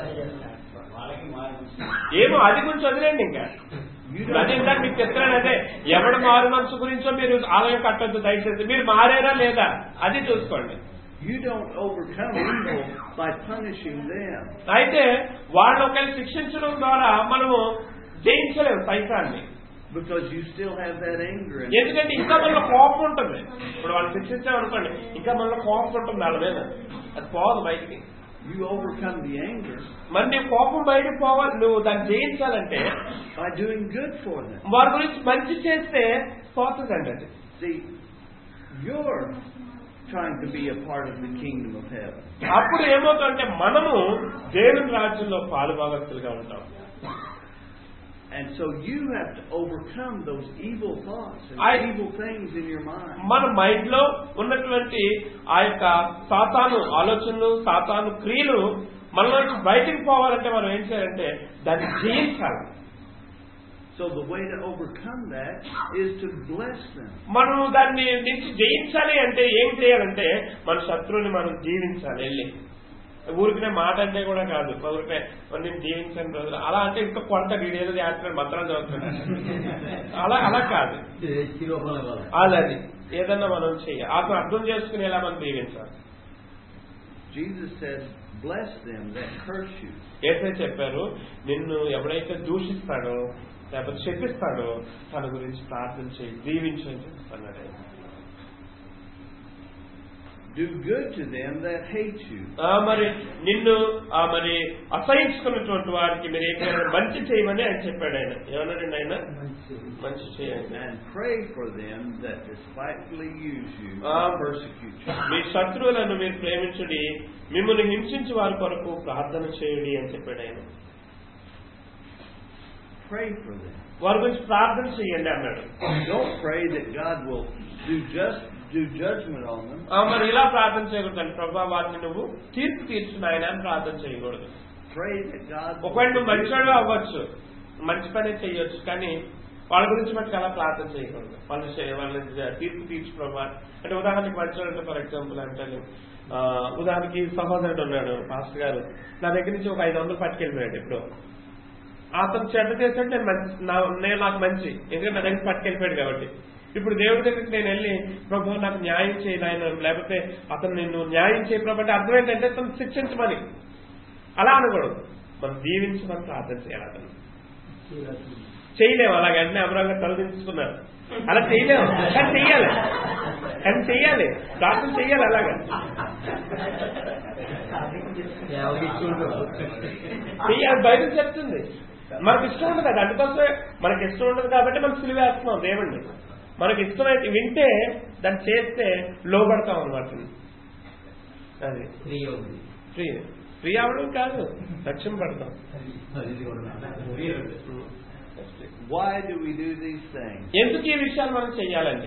ఏమో అది గురించి వదిలేండి ఇంకా అదే ఇందాక మీకు చెప్తున్నాను అదే ఎవడు మారు మనసు గురించో మీరు ఆలయం కట్టొద్దు దయచేసి మీరు మారారా లేదా అది చూసుకోండి You don't overcome evil by punishing them. అయితే వాళ్ళు ఒకవేళ శిక్షించడం ద్వారా మనము జయించలేము సైతాన్ని Because you still have that anger in ఎందుకంటే ఇంకా మనలో కోపం ఉంటుంది ఇప్పుడు వాళ్ళు శిక్షించామనుకోండి ఇంకా మనలో కోపం ఉంటుంది వాళ్ళ మీద అది పోదు బయటికి You overcome the anger మరి నీ కోపం బయటకు పోవాలి నువ్వు దాన్ని జయించాలంటే by doing good for them. వారి గురించి మంచి చేస్తే పోతుందండి అది See, you're trying to be a part of the kingdom of heaven. అప్పుడు ఏమవుతుందంటే మనము దేవుని రాజ్యంలో పాలుభాగస్తులుగా ఉంటాం And so you have to overcome those evil thoughts and I- evil things in your mind. మన మైండ్ లో ఉన్నటువంటి ఆ యొక్క సాతాను ఆలోచనలు సాతాను క్రియలు మనలో నుంచి బయటికి పోవాలంటే మనం ఏం చేయాలంటే దాన్ని జయించాలి So the way to overcome that is to bless them. మనం దాన్ని నుంచి జయించాలి అంటే ఏం చేయాలంటే మన శత్రువుని మనం జీవించాలి వెళ్ళి ఊరికినే మాట అంటే కూడా కాదు ఊరికే నేను జీవించాను రోజులు అలా అంటే ఇంకా కొంత వీడేదో చేస్తున్నాడు మంత్రాలు చదువుతున్నాడు అలా అలా కాదు అలాది ఏదన్నా మనం చెయ్యాలి అతను అర్థం చేసుకునేలా మనం జీవించాలి Jesus says, bless them that curse you. ఏసే చెప్పారు నిన్ను ఎవడైతే దూషిస్తాడో లేకపోతే చెప్పిస్తాడో తన గురించి ప్రార్థన చేయి దీవించు అని చెప్తున్నాడు ఆయన. Do good to them that hate you. ఆ, మరి నిన్ను ఆ, మరి అసహించుకున్నటువంటి వారికి మీరు ఏం చేయాలి మంచి చేయమని ఆయన చెప్పాడు ఆయన ఏమన్నాడండి ఆయన మంచి చేయండి And pray for them that despitefully use you Ah. and persecute you. మీ శత్రువులను మీరు ప్రేమించుడి మిమ్మల్ని హింసించి వారి కొరకు ప్రార్థన చేయుడి అని చెప్పాడు ఆయన Pray for them. వారి గురించి ప్రార్థన చేయండి అన్నాడు Don't pray that God will do just do judgment on them. ఆ, మరి ఇలా ప్రార్థన చేయకూడదు ప్రభా వారిని నువ్వు తీర్పు తీర్చుని ఆయన అని ప్రార్థన చేయకూడదు Pray that God will ఒకవేళ నువ్వు మంచివాడు అవ్వచ్చు మంచి పనే చేయొచ్చు కానీ వాళ్ళ గురించి మటుకు అలా ప్రార్థన చేయకూడదు వాళ్ళు చే- వాళ్ళని జ- తీర్పు తీర్చు ప్రభా అంటే ఉదాహరణకి మంచివాడు అంటే ఫర్ ఎగ్జాంపుల్ అంటే ఆ, ఉదాహరణకి సహోదరుడు ఉన్నాడు మాస్టర్ గారు నా దగ్గర నుంచి ఒక ఐదు వందలు పట్టుకెళ్ళిపోయాడు ఇప్పుడు అతను చెడ్డ చేశాడు నేను మంచి నా- నేను నాకు మంచి ఎందుకంటే నా దగ్గర పట్టుకెళ్ళిపోయాడు కాబట్టి ఇప్పుడు దేవుడి దగ్గరికి నేను వెళ్ళి ప్రభు నాకు న్యాయం చేయాలి ఆయన లేకపోతే అతను నిన్ను న్యాయం చేయ ప్రభు అంటే అర్థం ఏంటంటే అతను శిక్షించమని అలా అనకూడదు మనం దీవించమని ప్రార్థన చేయాలి అతను చేయలేము అలాగే అన్ని అమరంగా తలదించుకున్నారు అలా చేయలేము కానీ చెయ్యాలి కానీ చెయ్యాలి ప్రార్థన చెయ్యాలి అలాగా చెయ్యాలి బయట చెప్తుంది మనకి ఇష్టం ఉండదు అది అందుకోసమే మనకి ఇష్టం ఉండదు కాబట్టి మనం సిలివేస్తున్నాం దేవుణ్ణి మనకి ఇష్టమైతే వింటే దాన్ని చేస్తే లోబడతాం అనమాట అది ఫ్రీ ఫ్రీ అవడం కాదు లక్ష్యం పడతాం Why do we do these things? ఎందుకు ఈ విషయాలు మనం చెయ్యాలండి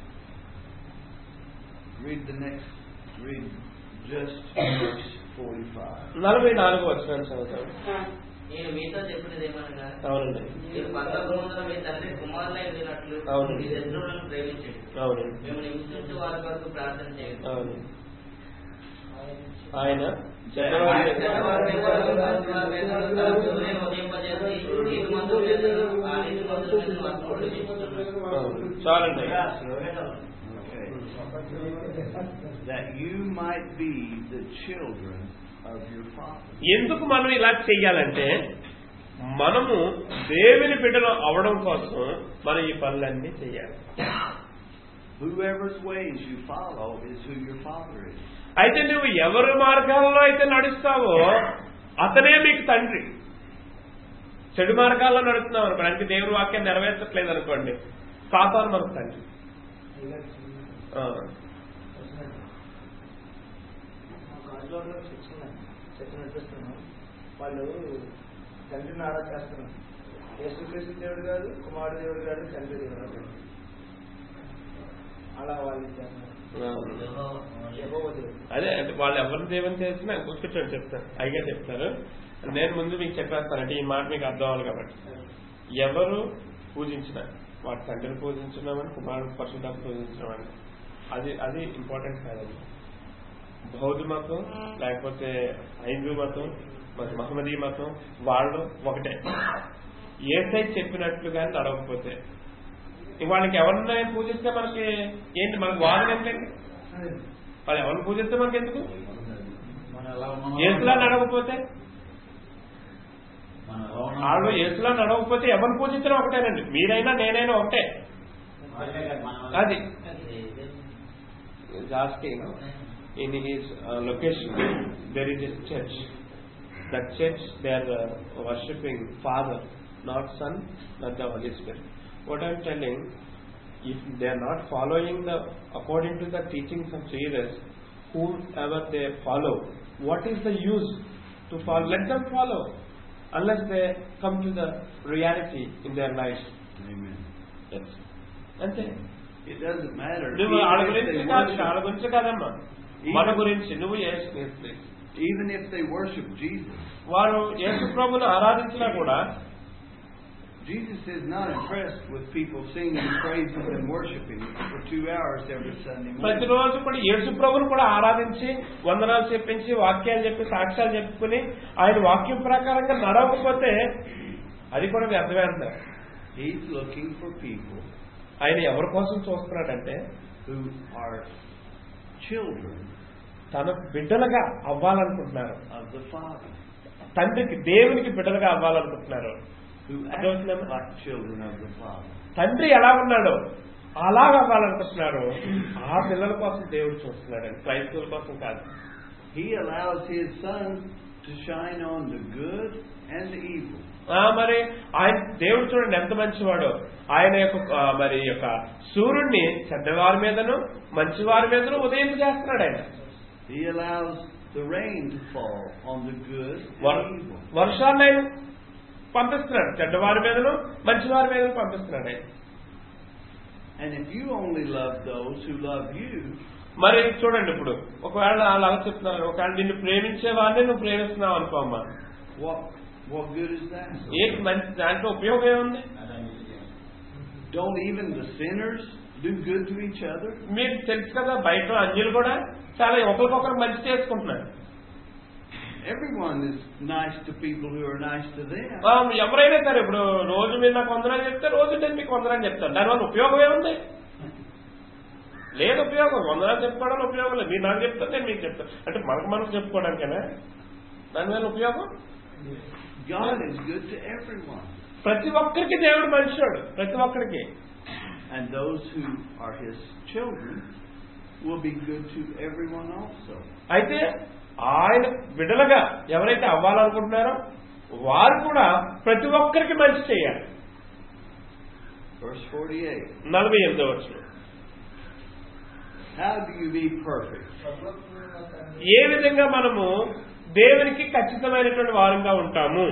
Read the next. Read just verse forty-five. నలభై నాలుగు వచ్చిన చదువుతాం నేను మీతో చెప్పినది ఏమనగా అవునండి మీరు పర్వతముందున మీ తండ్రి కుమారులై ఉండినట్లు అవును. మీ శత్రువులను ప్రేమించండి అవునండి మిమ్మల్ని హింసించు వారి కొరకు ప్రార్థన చేయండి అవును ఆయన ఆయన చక్రవర్తి చక్రవర్తి కొరకు తన వేదనలు తన సూర్యుని ఉదయింపజేసి నీతిమంతుల మీదను ఆ నీతిమంతుల మీదను వర్షములు కురిపించుచున్నాడు. అవును. చాలండి Okay. That you might be the children of your Father. ఎందుకు మనం ఇలా చెయ్యాలంటే మనము దేవుని బిడ్డలు అవడం కోసం మనం ఈ పనులన్నీ చెయ్యాలి Whoever's ways you follow is who your Father is. అయితే నువ్వు ఎవరి మార్గాల్లో అయితే నడుస్తావో అతనే మీకు తండ్రి చెడు మార్గాల్లో నడుస్తున్నావు అనుకోండి అంటే దేవుని వాక్యం నెరవేర్చట్లేదు అనుకోండి సాతాను మనకు తండ్రి ఆ. గాజువాడలో చర్చ ఉందండి చర్చ నడిపిస్తున్నాం వాళ్ళు తండ్రిని ఆరా చేస్తున్నారు యేసుక్రీస్తు దేవుడు కాదు కుమారుడు దేవుడు కాదు తండ్రి దేవుడు కాదు అలా వాళ్ళు ఇచ్చారు యెహోవా దేవుడు అదే అంటే వాళ్ళు ఎవరు దేవుని చేసినా కూర్చొని చెప్తారు అయిగా చెప్తారు నేను ముందు మీకు చెప్పేస్తానంటే ఈ మాట మీకు అర్థం అవ్వాలి కాబట్టి ఎవరు పూజించిన వాటి తండ్రిని పూజించినామని కుమారుడు పరశుధాన్ని పూజించినామని అది అది ఇంపార్టెంట్ కాదండి బౌద్ధ మతం లేకపోతే హైందూ మతం మరి మహమ్మదీ మతం వాళ్ళు ఒకటే ఏసై చెప్పినట్లుగా నడవకపోతే ఇంక వాళ్ళకి ఎవరిని పూజిస్తే మనకి ఏంటి మనకు వాదన ఏంటండి వాళ్ళు ఎవరిని పూజిస్తే మనకి ఎందుకు మనం ఎలా ఉన్నామో ఏసులా నడవకపోతే మనం ఎలా ఉన్నామో వాళ్ళు ఏసులా నడవకపోతే ఎవరిని పూజించడం ఒకటేనండి మీరైనా నేనైనా ఒకటే వాళ్ళే కాదు, మనం అది is asking in his uh, location there is a church that church they are uh, worshipping father not son not the holy spirit what i'm telling if they are not following the according to the teachings of jesus whoever they follow what is the use to follow let them follow unless they come to the reality in their lives Amen. yes అంతే It doesn't matter. నువ్వు Even వాళ్ళ if గురించి they కాదు worship- వాళ్ళ గురించి కాదమ్మా మన గురించి నువ్వు యేసు క్రీస్తు. Even if they worship Jesus, వారు యేసు ప్రభును ఆరాధించినా కూడా Jesus is not impressed with people singing praises and worshiping for two hours every Sunday morning. ప్రతిరోజు కూడా యేసు ప్రభును కూడా ఆరాధించి వందనాలు చెప్పించి వాక్యాలు చెప్పి సాక్ష్యాలు చెప్పుకుని ఆయన వాక్యం ప్రకారంగా నడవకపోతే అది కూడా వ్యర్థమే అంటారు He's looking for people ఆయన ఎవరి కోసం చూస్తున్నాడంటే who are children తన బిడ్డలుగా అవ్వాలనుకుంటున్నారు of the Father, తండ్రికి దేవునికి బిడ్డలుగా అవ్వాలనుకుంటున్నారు who act అర్థమవుతుందా? like children of the Father. తండ్రి ఎలా ఉన్నాడో అలాగ అవ్వాలనుకుంటున్నారు ఆ పిల్లల కోసం దేవుడు చూస్తున్నాడండి క్రైస్తవుల కోసం కాదు He allows His Son to shine on the good and the evil. ఆ, మరి ఆయన దేవుడు చూడండి ఎంత మంచివాడో ఆయన యొక్క ఆ, మరి యొక్క సూర్యుడిని చెడ్డవారి మీదను మంచివారి మీదను ఉదయం చేస్తున్నాడు ఆయన He allows the rain to fall on the good were- and evil. వర్షాన్ని ఆయన పంపిస్తున్నాడు చెడ్డవారి మీదను మంచివారి మీదను పంపిస్తున్నాడు ఆయన And if you only love those who love you, మరి చూడండి ఇప్పుడు ఒకవేళ అలా చెప్తున్నారు ఒకవేళ నిన్ను ప్రేమించే వాడిని నువ్వు ప్రేమిస్తున్నావు అనుకో అమ్మా what what good is that? ఏంటి మంచి దాంట్లో ఉపయోగం ఏముంది Don't even the sinners do good to each other? మీకు తెలుసు కదా బయట అన్యులు కూడా చాలా ఒకరికొకరు మంచి చేసుకుంటున్నారు Everyone is nice to people who are nice to them. ఆ, ఎవరైనా సరే ఇప్పుడు రోజు మీరు నాకు వందనాలు చెప్తే రోజు నేను మీకు వందనాలు చెప్తాను దానివల్ల ఉపయోగం ఏముంది లేదు ఉపయోగం వందనాలు చెప్పుకోవడం ఉపయోగం లేదు మీరు నాకు చెప్తారు నేను మీకు చెప్తాను అంటే మనకు మనకు చెప్పుకోవడానికేనా దానివల్ల ఉపయోగం God is good to everyone. ప్రతి ఒక్కరికి దేవుడు మనిషివాడు ప్రతి ఒక్కరికి And those who are his children will be good to everyone also. అయితే ఆయన బిడ్డలుగా ఎవరైతే అవ్వాలనుకుంటున్నారో వారు కూడా ప్రతి ఒక్కరికి మంచి చేయాలి Verse 48. నలభై ఎనిమిదో వచ్చిన How do you be perfect? ఏ విధంగా మనము దేవునికి ఖచ్చితమైనటువంటి వారంగా ఉంటాము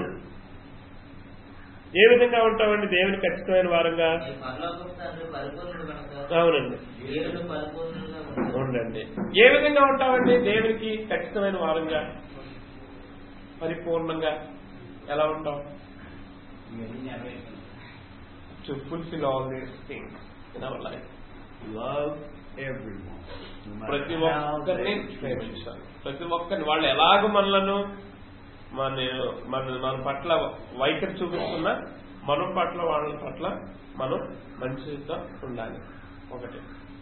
ఏ విధంగా ఉంటామండి దేవునికి ఖచ్చితమైన వారంగా ఈ పరలోకపు తండ్రి పరిపూర్ణుడు కనుక అవునండి దేవుడు పరిపూర్ణంగా ఉంటాడు. ఉండండి ఏ విధంగా ఉంటామండి దేవునికి ఖచ్చితమైన వారంగా పరిపూర్ణంగా ఎలా ఉంటాం ఇవన్నీ నెరవేర్చాలి. To fulfil all these things in our life Love everyone. No matter ప్రతి how ఒక్కరిని they treat you. ప్రేమించాలి ప్రతి ఒక్కరిని వాళ్ళు ఎలాగ మనలను మన మన మన పట్ల వైఖరి చూపిస్తున్నా మనం పట్ల వాళ్ళ పట్ల మనం మంచిగా ఉండాలి ఒకటి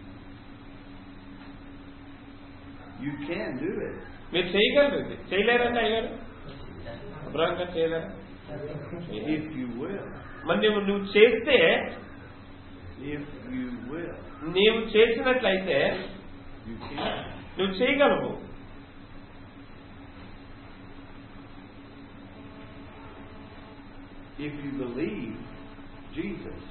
You can do it. మీరు చేయగలరు ఇది చేయలేరండి అయ్యారు అబ్రాహం గారు చేయలేరా If you will. మరి నువ్వు నువ్వు చేస్తే If you will. నీవు చేసినట్లయితే You can. నువ్వు చేయగలవు If you believe Jesus,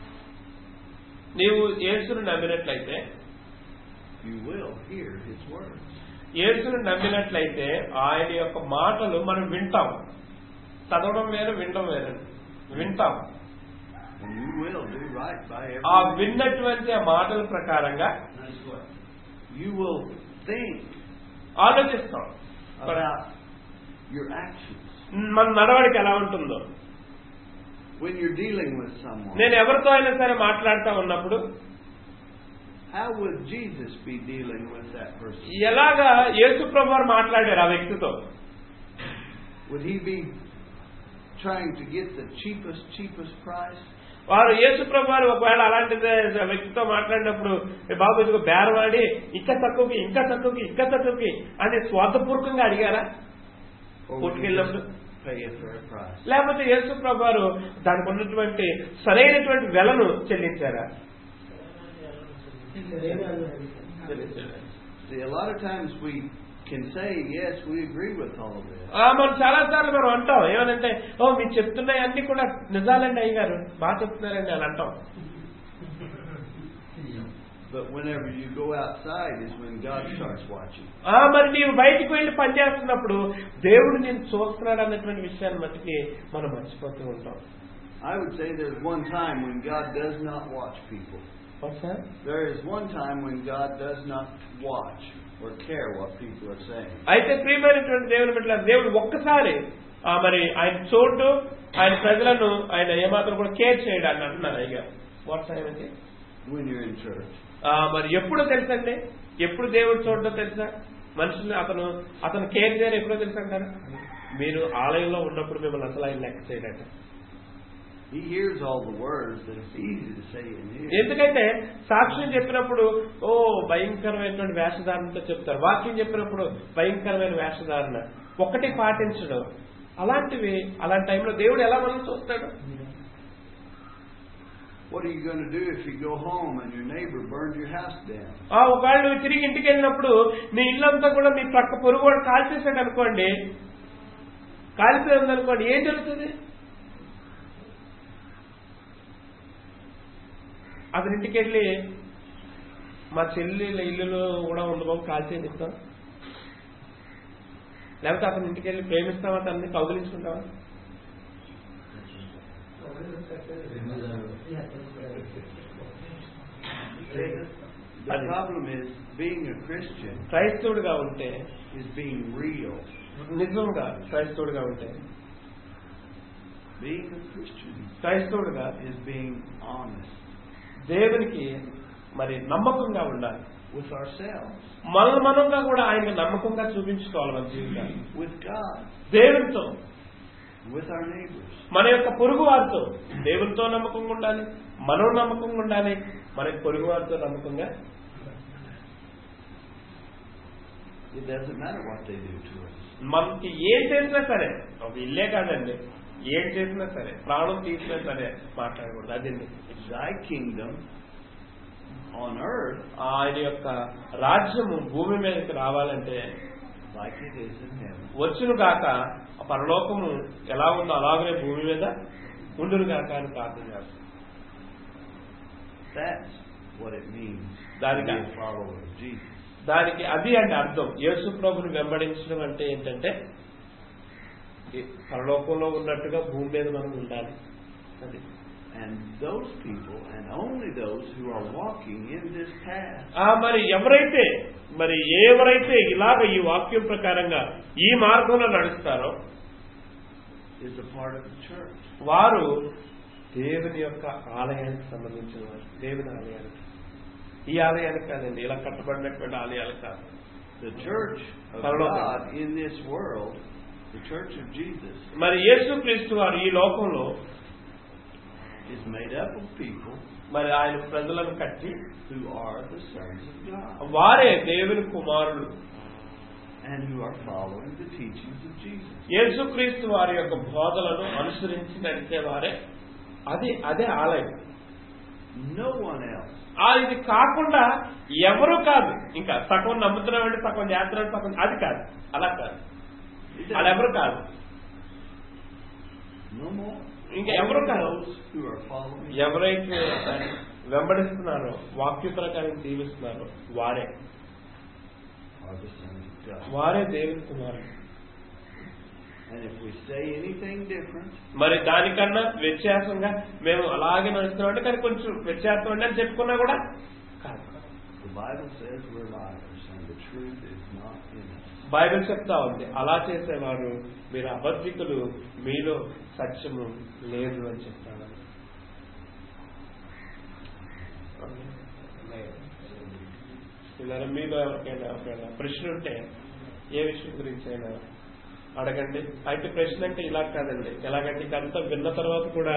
నీవు యేసును నమ్మినట్లయితే you will hear his words. యేసును నమ్మినట్లయితే ఆయన యొక్క మాటలు మనం వింటాం చదవడం వేరు వినడం వేరు వింటాం And you will do right by ఆ every విన్నటువంటి ఆ మాటల ప్రకారంగా నడుచుకోవాలి You will think ఆలోచిస్తాం about your actions. మన నడవడిక ఎలా ఉంటుందో When you're dealing with someone, నేను ఎవరితో అయినా సరే మాట్లాడుతూ ఉన్నప్పుడు how would Jesus be dealing with that person? ఎలాగా యేసు ప్రభు వారు మాట్లాడారు ఆ వ్యక్తితో Would he be trying to get the cheapest, cheapest price? వారు యేసు ప్రభు వారు ఒకవేళ అలాంటి వ్యక్తితో మాట్లాడినప్పుడు "ఏ బాబు ఇదిగో బేరవాడి ఇంకా తక్కువకి ఇంకా తక్కువకి ఇంకా తక్కువకి అని స్వార్థపూర్వకంగా అడిగారా Or would he కోర్టుకెళ్ళినప్పుడు just pay a fair price? లేకపోతే యేసు ప్రభు వారు దానికి ఉన్నటువంటి సరైనటువంటి వెలను చెల్లించారా చెల్లించారా See, a lot of times we can say, yes, we agree with all of this. ఆ, మనం చాలా సార్లు మనం అంటాం ఏమనంటే ఓ మీరు చెప్తున్నాయి అన్ని కూడా నిజాలండి అయ్యగారు బాగా చెప్తున్నారండి అని అంటాం But whenever you go outside is when God starts watching. ఆ మరి నీవు బయటికి వెళ్ళి పనిచేస్తున్నప్పుడు దేవుడు నేను చూస్తున్నాడు అన్నటువంటి విషయాన్ని మట్టుకి మనం మర్చిపోతూ ఉంటాం I would say there's one time when God does not watch people. Sir There is one time when God does not watch or care what people are saying. అయితే ప్రియమైనటువంటి దేవుని బిడ్డ దేవుడు ఒక్కసారి ఆ మరి ఆయన చోటు ఆయన ప్రజలను ఆయన ఏమాత్రం కూడా కేర్ చేయడాన్ని అంటున్నారు అయ్యా వాట్స్ ఆయనకి When you're in church. ఆ, మరి ఎప్పుడు తెలుసండి ఎప్పుడు దేవుడు చూడడం తెలుసా మనుషులు అతను అతను కేర్ చేయరు ఎప్పుడో తెలుసా అంటారు మీరు ఆలయంలో ఉన్నప్పుడు మిమ్మల్ని అసలు ఆయన లెక్క చేయడట He hears all the words that it's easy to say in here. ఎందుకంటే సాక్ష్యం చెప్పినప్పుడు ఓ భయంకరమైనటువంటి వేషధారణతో చెప్తారు వాక్యం చెప్పినప్పుడు భయంకరమైన వేషధారణ ఒకటి పాటించడం అలాంటివి అలాంటి టైంలో దేవుడు ఎలా మనం చూస్తాడు What are you going to do if you go home and your neighbor burned your house down? ఆ ఒకవేళ నువ్వు తిరిగి ఇంటికి వెళ్ళినప్పుడు నీ ఇల్లంతా కూడా మీ పక్క పొరుగు కూడా కాల్చేసాడు అనుకోండి కాలిపోయి ఉందనుకోండి ఏం జరుగుతుంది అతని ఇంటికి వెళ్ళి మా చెల్లెళ్ళ ఇల్లులో కూడా ఉంది బాబు కాల్చేది చెప్తాం లేకపోతే అతని ఇంటికి వెళ్ళి ప్రేమిస్తావా తనని కౌగులించుకుంటావా The problem is being a Christian క్రైస్తవుడిగా ఉంటే is being real. నిజంగా క్రైస్తవుడిగా ఉంటే Being a Christian క్రైస్తవుడిగా is being honest దేవునికి మరి నమ్మకంగా ఉండాలి with ourselves, మన మనంగా కూడా ఆయనకి నమ్మకంగా చూపించుకోవాలి మన జీవితాన్ని with God, దేవునితో with our neighbors. మన యొక్క పొరుగు వారితో దేవునితో నమ్మకంగా ఉండాలి మనం నమ్మకంగా ఉండాలి మన పొరుగు వారితో నమ్మకంగా It doesn't matter what they do to us. మనకి ఏం చేసినా సరే ఒక ఇల్లే కాదండి ఏం చేసినా సరే ప్రాణం తీసినా సరే మాట్లాడకూడదు అదండి Thy kingdom on earth ఆయన యొక్క రాజ్యము భూమి మీదకి రావాలంటే like it is in heaven. వచ్చును గాక ఆ పరలోకము ఎలా ఉందో అలాగనే భూమి మీద ఉండును గాక అని ప్రార్థన చేస్తాం That's what it means to దానికి be a follower of Jesus. దానికి అది అంటే అర్థం యేసు ప్రభుని వెంబడించడం అంటే ఏంటంటే ఈ పరలోకంలో ఉన్నట్టుగా భూమి మీద మనం ఉండాలి అది And those people, and only those who are walking in this path, ఆ మరి ఎవరైతే మరి ఎవరైతే ఇలాగ ఈ వాక్యం ప్రకారంగా ఈ మార్గంలో నడుస్తారో is a part of the church. వారు దేవుని యొక్క ఆలయానికి సంబంధించిన వారు దేవుని ఆలయానికి ఈ ఆలయానికి కాదండి ఇలా కట్టబడినటువంటి ఆలయాలు కాదు The church of Paralokam. God in this world, the church of Jesus, మరి యేసు క్రీస్తు వారు ఈ లోకంలో is made up of people మరి ఆయన ప్రజలను కట్టి who are the sons of God వారే దేవుని కుమారులు and who are following the teachings of Jesus. యేసుక్రీస్తు వారి యొక్క బోధలను అనుసరించి నడిచే వారే అది అదే ఆలయం No one else. ఆ ఇది కాకుండా ఎవరు కాదు ఇంకా సగం నమ్ముతున్నామంటే సగం చేస్తున్నాడు సగం అది కాదు అలా కాదు It వాళ్ళు ఎవరు కాదు No more. ఇంకా ఎవరు Only కాదు those who are following ఎవరైతే వెంబడిస్తున్నారో వాక్య ప్రకారం జీవిస్తున్నారో వారే are the sons of God. వారే దేవుని కుమారుడు And if we say anything different, మరి దానికన్నా వ్యత్యాసంగా మేము అలాగే నడుస్తున్నాం అంటే కానీ కొంచెం వ్యత్యాసం అంటే అని చెప్పుకున్నా కూడా కాదు the Bible says we're liars and the truth is not in us. Bible చెప్తా ఉంది అలా చేసేవారు మీరు అబద్ధికులు మీలో సత్యము లేదు అని చెప్తాను ఇలా మీలో ఎవరికైనా ఒకవేళ ప్రశ్న ఉంటే ఏ విషయం గురించి అయినా అడగండి అయితే ప్రశ్న అంటే ఇలా కాదండి ఎలాగంటే ఇదంతా విన్న తర్వాత కూడా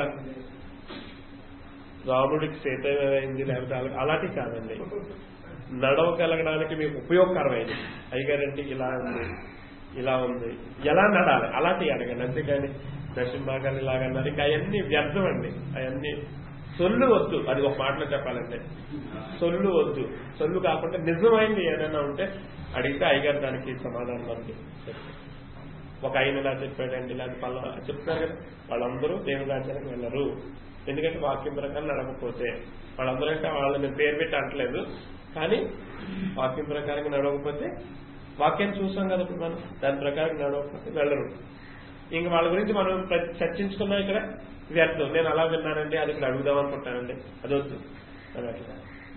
రాముడికి సీతమైంది లేకపోతే అలా- అలాంటివి కాదండి నడవగలగడానికి మీకు ఉపయోగకరమైనది అయ్యగారంటే ఇలా ఉంది ఇలా ఉంది ఎలా నడాలి అలాంటివి అడగండి అంతేగాని దశమ భాగాలు ఇలాగన్నారు ఇంకా అవన్నీ వ్యర్థం అండి అవన్నీ సొల్లు వద్దు అది ఒక మాటలో చెప్పాలంటే సొల్లు వద్దు సొల్లు కాకుండా నిజమైంది ఏదైనా ఉంటే అడిగితే అయ్యగారు దానికి సమాధానం మనకి చెప్తారు. ఒక ఆయన ఇలా చెప్పాడండి ఇలా పల్ల చెప్తున్నారు కదా వాళ్ళందరూ దేవుని రాజ్యానికి వెళ్ళరు ఎందుకంటే వాక్యం ప్రకారం నడవకపోతే వాళ్ళందరూ అంటే వాళ్ళని పేరు పెట్టి అంటలేదు కానీ వాక్యం ప్రకారం నడవకపోతే వాక్యం చూసాం కదా ఇప్పుడు మనం దాని ప్రకారం నడవకపోతే వెళ్ళరు ఇంక వాళ్ళ గురించి మనం ప్ర- చర్చించుకున్నాం ఇక్కడ వ్యర్థం నేను అలా విన్నానండి అది ఇక్కడ అడుగుదాం అనుకుంటానండి అది వద్దు అని అట్లా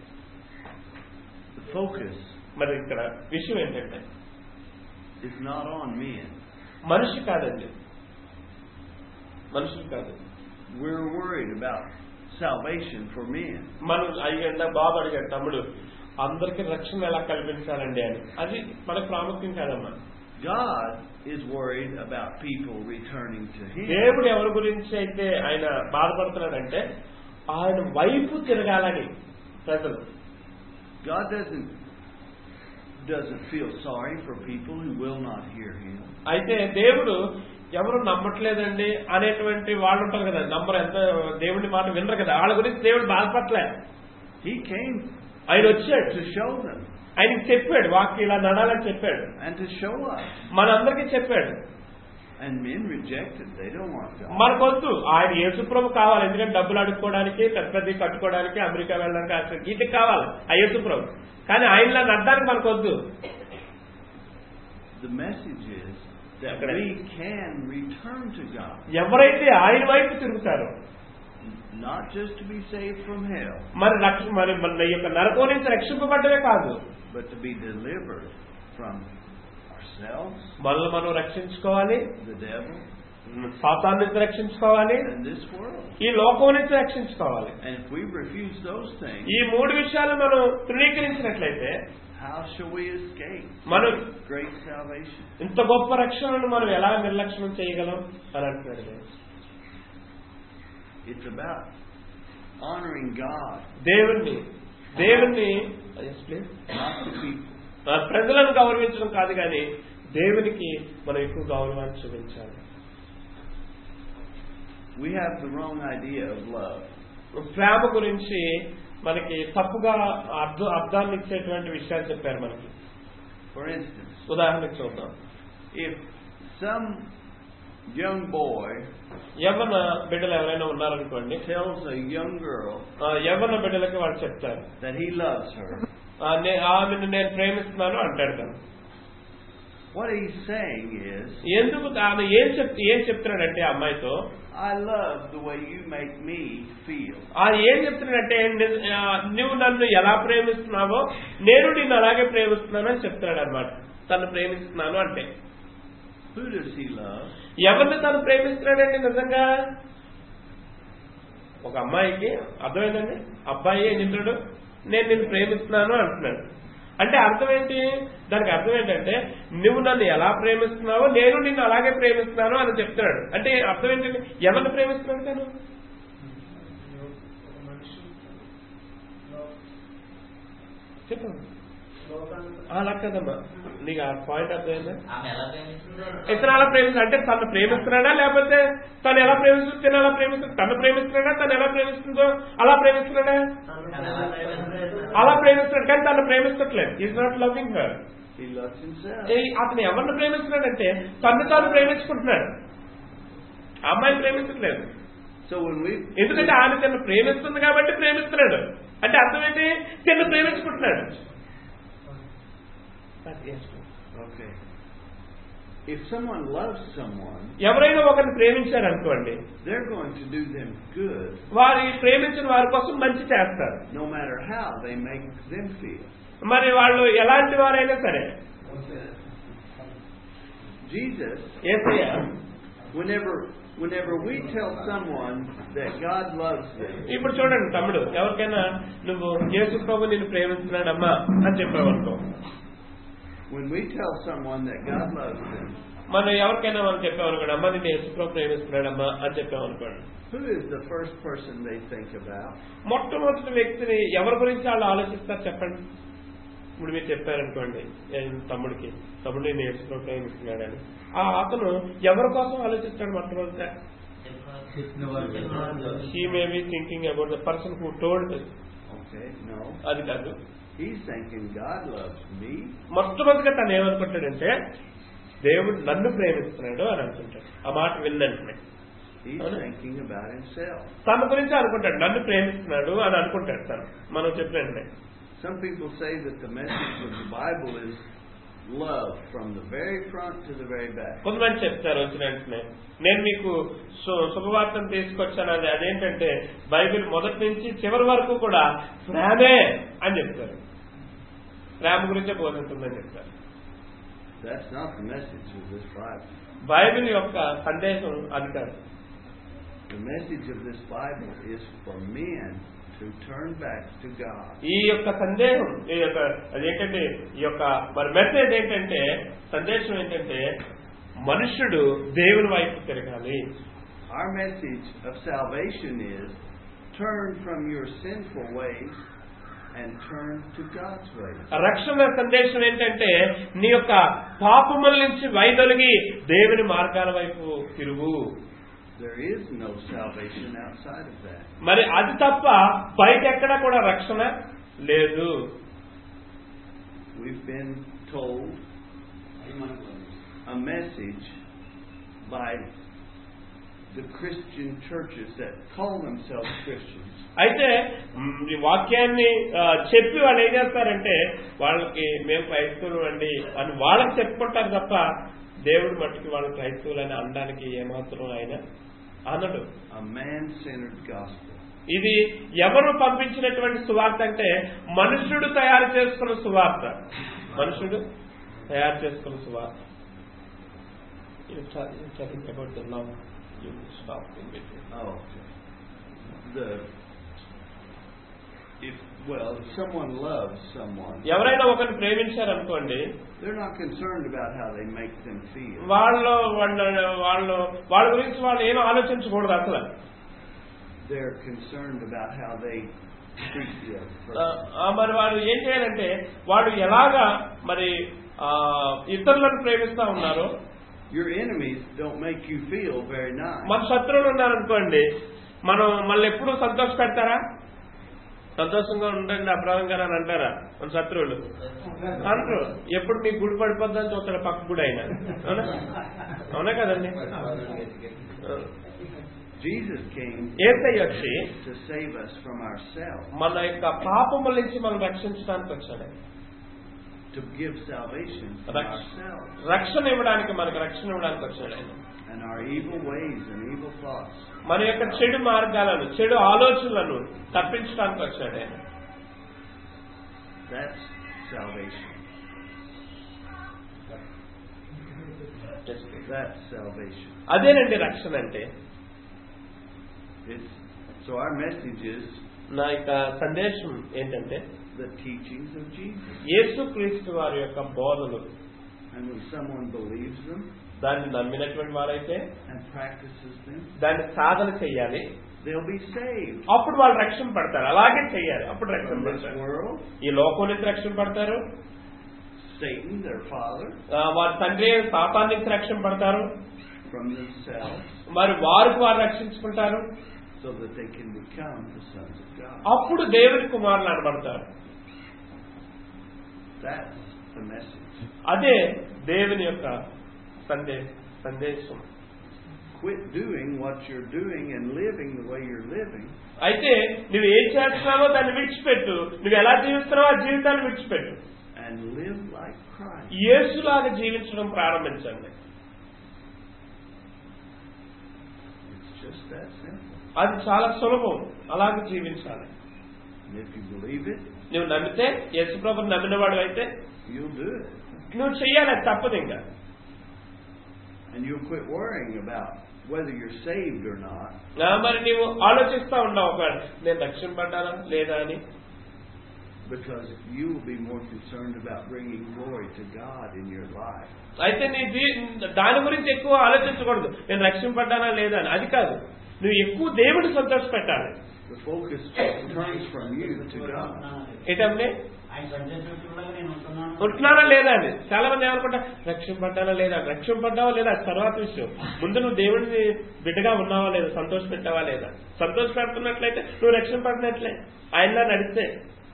The focus మరి ఇక్కడ విషయం ఏంటంటే is not on men. మనిషి కాదండి మనుషులు కాదు We're worried about salvation for men. మనం అయ్యండా బాబు అడిగాడు తమ్ముడు అందరికి రక్షణ ఎలా కల్పించాలండి అని అది మనకు ప్రాముఖ్యం కాదమ్మా God is worried about people returning to Him. దేవుడు ఎవరి గురించి అయితే ఆయన బాధపడుతున్నాడంటే ఆయన వైపు తిరగాలని ప్రజలు God doesn't doesn't feel sorry for people who will not hear Him. అయితే దేవుడు ఎవరు నమ్మట్లేదండి అనేటువంటి వాళ్ళు ఉంటారు కదా నమ్మరు ఎంత దేవుడి మాట వినరు కదా వాళ్ళ గురించి దేవుడు బాధపడలే He came ఆయన వచ్చాడు to show them ఆయనకి చెప్పాడు వాక్యం ఇలా నడాలని చెప్పాడు and to show us. మనందరికీ చెప్పాడు And men reject it. They don't want God. మనకొద్దు ఆయన యేసుప్రభు కావాలి ఎందుకంటే డబ్బులు అడుక్కోవడానికి పెద్ద పెద్ద కట్టుకోవడానికి అమెరికా వెళ్ళడానికి అసలు వీటికి కావాలి ఆ యేసుప్రభు కానీ ఆయనలా నడ్డానికి మనకొద్దు The message is that Okay. we can return to God, ఎవరైతే ఆయన వైపు తిరుగుతారో not just to be saved from hell, మరి రక్ష మరి మన యొక్క నరకం నుంచి రక్షింపబడ్డమే కాదు but to be delivered from ourselves, మనల్ని మనం రక్షించుకోవాలి the devil, సాతాన్ నుంచి రక్షించుకోవాలి and this world. ఈ లోకం నుంచి రక్షించుకోవాలి And if we refuse those things, ఈ మూడు విషయాలు మనం తృణీకరించినట్లయితే how shall we escape మనం great salvation? ఇంత గొప్ప రక్షణను మనం ఎలా నిర్లక్ష్యం చేయగలం అని అంటున్నాడు దేవుడు. It's about honoring God, దేవుణ్ణి దేవుణ్ణి Yes, please. not the people. ఆ ప్రజలను గౌరవించడం కాదు కానీ దేవునికి మనం ఎక్కువ గౌరవాన్ని చూపించాలి We have the wrong idea of love. ప్రేమ గురించి మనకి తప్పుగా అర్థ అర్థాన్ని ఇచ్చేటువంటి విషయాలు చెప్పారు మనకి For instance, ఉదాహరణకు చూద్దాం if some young boy యవ్వన బిడ్డలు ఎవరైనా ఉన్నారనుకోండి tells a young girl ఆ యవ్వన బిడ్డలకి వాళ్ళు చెప్తారు that he loves her, ఆ, నే- ఆమెను నేను ప్రేమిస్తున్నాను అంటాడు తను what he's saying is, ఎందుకు ఆమె ఏం చెప్ ఏం చెప్తున్నాడంటే ఆ అమ్మాయితో I love the way you make me feel. ఆ ఏం చెప్తున్నాడంటే ని- ఆ, నువ్వు నన్ను ఎలా ప్రేమిస్తున్నావో నేను నిన్ను అలాగే ప్రేమిస్తున్నాను అని చెప్తున్నాడు అనమాట తను ప్రేమిస్తున్నాను అంటే Who does he love? ఎవరిని తను ప్రేమిస్తున్నాడండి నిజంగా ఒక అమ్మాయికి అర్థమైందండి అబ్బాయి ఏం చెప్తున్నాడు నేను నిన్ను ప్రేమిస్తున్నాను అంటున్నాడు అంటే అర్థం ఏంటి దానికి అర్థం ఏంటంటే నువ్వు నన్ను ఎలా ప్రేమిస్తున్నావో నేను నిన్ను అలాగే ప్రేమిస్తున్నాను అని చెప్తున్నాడు అంటే అర్థం ఏంటంటే ఎవరిని ప్రేమిస్తున్నాడు తను ఒక మనిషి చెప్పండి లోకాన్ని అలా కదమ్మా నీకు ఆ పాయింట్ అర్థమైందా ఆమె ఎలా ప్రేమిస్తుందో ఇతను అలా ప్రేమిస్తున్నాడు అంటే తను ప్రేమిస్తున్నాడా లేకపోతే తను ఎలా ప్రేమిస్తుంది తను ఎలా ప్రేమిస్తుంది తను ప్రేమిస్తున్నాడా తను ఎలా ప్రేమిస్తుందో అలా ప్రేమిస్తున్నాడా తను ఎలా ప్రేమిస్తున్నాడు? అలా ప్రేమిస్తున్నాడు కానీ తను ప్రేమిస్తట్లేదు is not loving her He loves himself. అతను ఎవరిని ప్రేమిస్తున్నాడంటే తను తాను ప్రేమించుకుంటున్నాడు ఆ అమ్మాయిని ప్రేమించట్లేదు So when we ఎందుకంటే ఆమె తను ప్రేమిస్తుంది కాబట్టి ప్రేమిస్తున్నాడు అంటే అర్థం ఏంటి తను ప్రేమించుకుంటున్నాడు okay, if someone loves someone, ఎవరైనా ఒకరిని ప్రేమించారు అనుకోండి they're going to do them good వారి ప్రేమించిన వారి కోసం మంచి చేస్తారు no matter how they make them feel. మరి వాళ్ళు ఎలాంటి వారైనా సరే Jesus, Yesayya whenever whenever we tell someone that God loves them, ఇప్పుడు చూడండి తమ్ముడు ఎవరికైనా నువ్వు యేసు ప్రభు నిన్ను ప్రేమిస్తున్నాడమ్మా అని చెప్పావు అనుకో when we tell someone that God loves them, మనం ఎవరికైనా మనం చెప్పాం అనుకోండి అమ్మ నిన్ను యేసు ప్రభు ప్రేమిస్తున్నాడమ్మా అని చెప్పాం అనుకోండి who is the first person they think about? మొట్టమొదటి వ్యక్తిని ఎవరి గురించి వాళ్ళు ఆలోచిస్తారు చెప్పండి ఇప్పుడు మీరు చెప్పారనుకోండి ఏం తమ్ముడికి తమ్ముడు నేను యేసు ప్రభు ప్రేమిస్తున్నాడని ఆ అతను ఎవరి కోసం ఆలోచిస్తాడు మొట్టమొదట చెప్పిన వారు చెప్పిన he may be thinking about the person who told Okay, no. అది కాదు He's thinking God loves me. మొట్టమొదటిగా తను ఏమనుకుంటాడంటే దేవుడు నన్ను ప్రేమిస్తున్నాడు అని అనుకుంటాడు ఆ మాట విన్నంటనే He's Huh? thinking about himself. తన గురించి అనుకుంటాడు నన్ను ప్రేమిస్తున్నాడు అని అనుకుంటాడు తను మనం చెప్పినట్లే Some people say that the message of the Bible is love from the very front to the very back. కొంతమంది చెప్తారు వచ్చిన వెంటనే నేను మీకు సు- శుభవార్తను తీసుకొచ్చాను అది అదేంటంటే బైబిల్ మొదటి నుంచి చివరి వరకు కూడా ప్రేమే అని చెప్తారు ప్రేమ గురించే బోధింటుందని చెప్తారు That's not the message of this Bible. Bible యొక్క సందేశం అది కాదు The message of this Bible is for men to turn back to God. ఈ యొక్క సందేహం ఈ యొక్క అదేంటంటే ఈ యొక్క మరి మెసేజ్ ఏంటంటే సందేశం ఏంటంటే మనుష్యుడు దేవుని వైపు తిరగాలి Our message of salvation is turn from your sinful ways and turn to God's ways. రక్షణ సందేశం ఏంటంటే నీ యొక్క పాపముల నుంచి వైదొలిగి దేవుని మార్గాల వైపు తిరుగు There is no salvation outside of that. మరి అది తప్ప బయట ఎక్కడ కూడా రక్షణ లేదు We've been told అది మనకు a message by the Christian churches that call themselves Christians. అయితే మ్, ఈ వాక్యాన్ని ఆ, చెప్పి వాళ్ళు ఏం చేస్తారంటే వాళ్ళకి మేము క్రైస్తవులు అండి అని వాళ్ళకి చెప్పుకుంటారు తప్ప దేవుడు మట్టుకి వాళ్ళు క్రైస్తవులు అని అనడానికి ఏమాత్రం ఆయన అనడు A man centered gospel. ఇది ఎవరు పంపించినటువంటి సువార్త అంటే మనుషుడు తయారు చేసుకున్న సువార్త మనుషుడు తయారు చేసుకున్న సువార్త about the love you stop in between Oh, okay. The if well, if someone loves someone, ఎవరైనా ఒకరిని ప్రేమించారనుకోండి they're not concerned about how they make them feel. వాళ్ళు వాళ్ళ వాళ్ళు వాళ్ళ గురించి వాళ్ళు ఏం ఆలోచించకూడదు అసలు They're concerned about how they treat the other ఆ, person. ఆ, మరి వాళ్ళు ఏం చేయాలంటే వాళ్ళు ఎలాగా మరి ఆ, ఇతరులను ప్రేమిస్తా ఉన్నారు Your enemies don't make you feel very nice. మన శత్రువులు ఉన్నారనుకోండి మనం మళ్ళీ ఎప్పుడు సంతోష పెడతారా సంతోషంగా ఉండండి అప్రాధం గారు అని అంటారా మన శత్రువులు అంటారు ఎప్పుడు మీ గుడి పడిపోద్దని చూస్తాడు పక్క గుడి అయినా అవునా అవునా కదండి Jesus came ఏసై వచ్చి to save us from ourselves, మన యొక్క పాపముల నుంచి మనం రక్షించడానికి వచ్చాడు ఆయన. to give salvation from Raks- ourselves రక్షణ ఇవ్వడానికి మనకు రక్షణ ఇవ్వడానికి వచ్చాడు ఆయన and our evil ways and evil thoughts. మన యొక్క చెడు మార్గాలను చెడు ఆలోచనలను తప్పించడానికి వచ్చాడు ఆయన That's salvation. That's salvation. అదేనండి రక్షణ అంటే It's so our message is నా యొక్క సందేశం ఏంటంటే the teachings of Jesus. యేసు క్రీస్తు వారి యొక్క బోధలు And when someone believes them దాన్ని నమ్మినటువంటి వారైతే and practices them, దాన్ని సాధన చెయ్యాలి they'll be saved అప్పుడు వాళ్ళు రక్షణ పడతారు అలాగే చెయ్యాలి అప్పుడు రక్షణ from this పడతారు world, ఈ లోకం నుంచి రక్షణ పడతారు Satan, their father, ఆ, వారి తండ్రి పాపాన్ని నుంచి రక్షణ పడతారు from themselves, మరి వారికి వారు రక్షించుకుంటారు so that they can become the sons of God. అప్పుడు దేవుని కుమారులు అనబడతారు That's the message. అదే దేవుని యొక్క సందేశం సందేశం Quit doing what you're doing and living the way you're living, అయితే నువ్వు ఏం చేస్తున్నావో దాన్ని విడిచిపెట్టు నువ్వు ఎలా జీవిస్తున్నావో ఆ జీవితాన్ని విడిచిపెట్టు and live like Christ. యేసులాగా జీవించడం ప్రారంభించండి just that simple. అది చాలా సులభం అలాగే జీవించాలి And if you believe it, నువ్వు నమ్మితే యేసుప్రభుని నమ్మినవాడు అయితే you'll do it. నువ్వు చెయ్యాలి అది తప్పదు ఇంకా And you'll quit worrying about whether you're saved or not. ఆ, మరి నీవు ఆలోచిస్తా ఉన్నావు ఒక నేను రక్షింపడ్డానా లేదా అని Because you will be more concerned about bringing glory to God in your life. అయితే నీ జీ- దాని గురించి ఎక్కువ ఆలోచించకూడదు నేను రక్షింపడ్డానా లేదా అని అది కాదు నువ్వు ఎక్కువ దేవుడిని సంతోష పెట్టాలి The focus turns from you to God. ఏంటంటే ఆయన సంచరించినట్లుగా నేను ఉంటున్నాను ఉంటున్నానా లేదా అని చాలా మంది ఏమనుకుంటా రక్షింపడ్డానా లేదా రక్షింపడ్డావా లేదా అది తర్వాత విషయం ముందు నువ్వు దేవుడిని బిడ్డగా ఉన్నావా లేదా సంతోష పెట్టావా లేదా సంతోష పెడుతున్నట్లయితే నువ్వు రక్షింపడినట్లే ఆయనలా నడిస్తే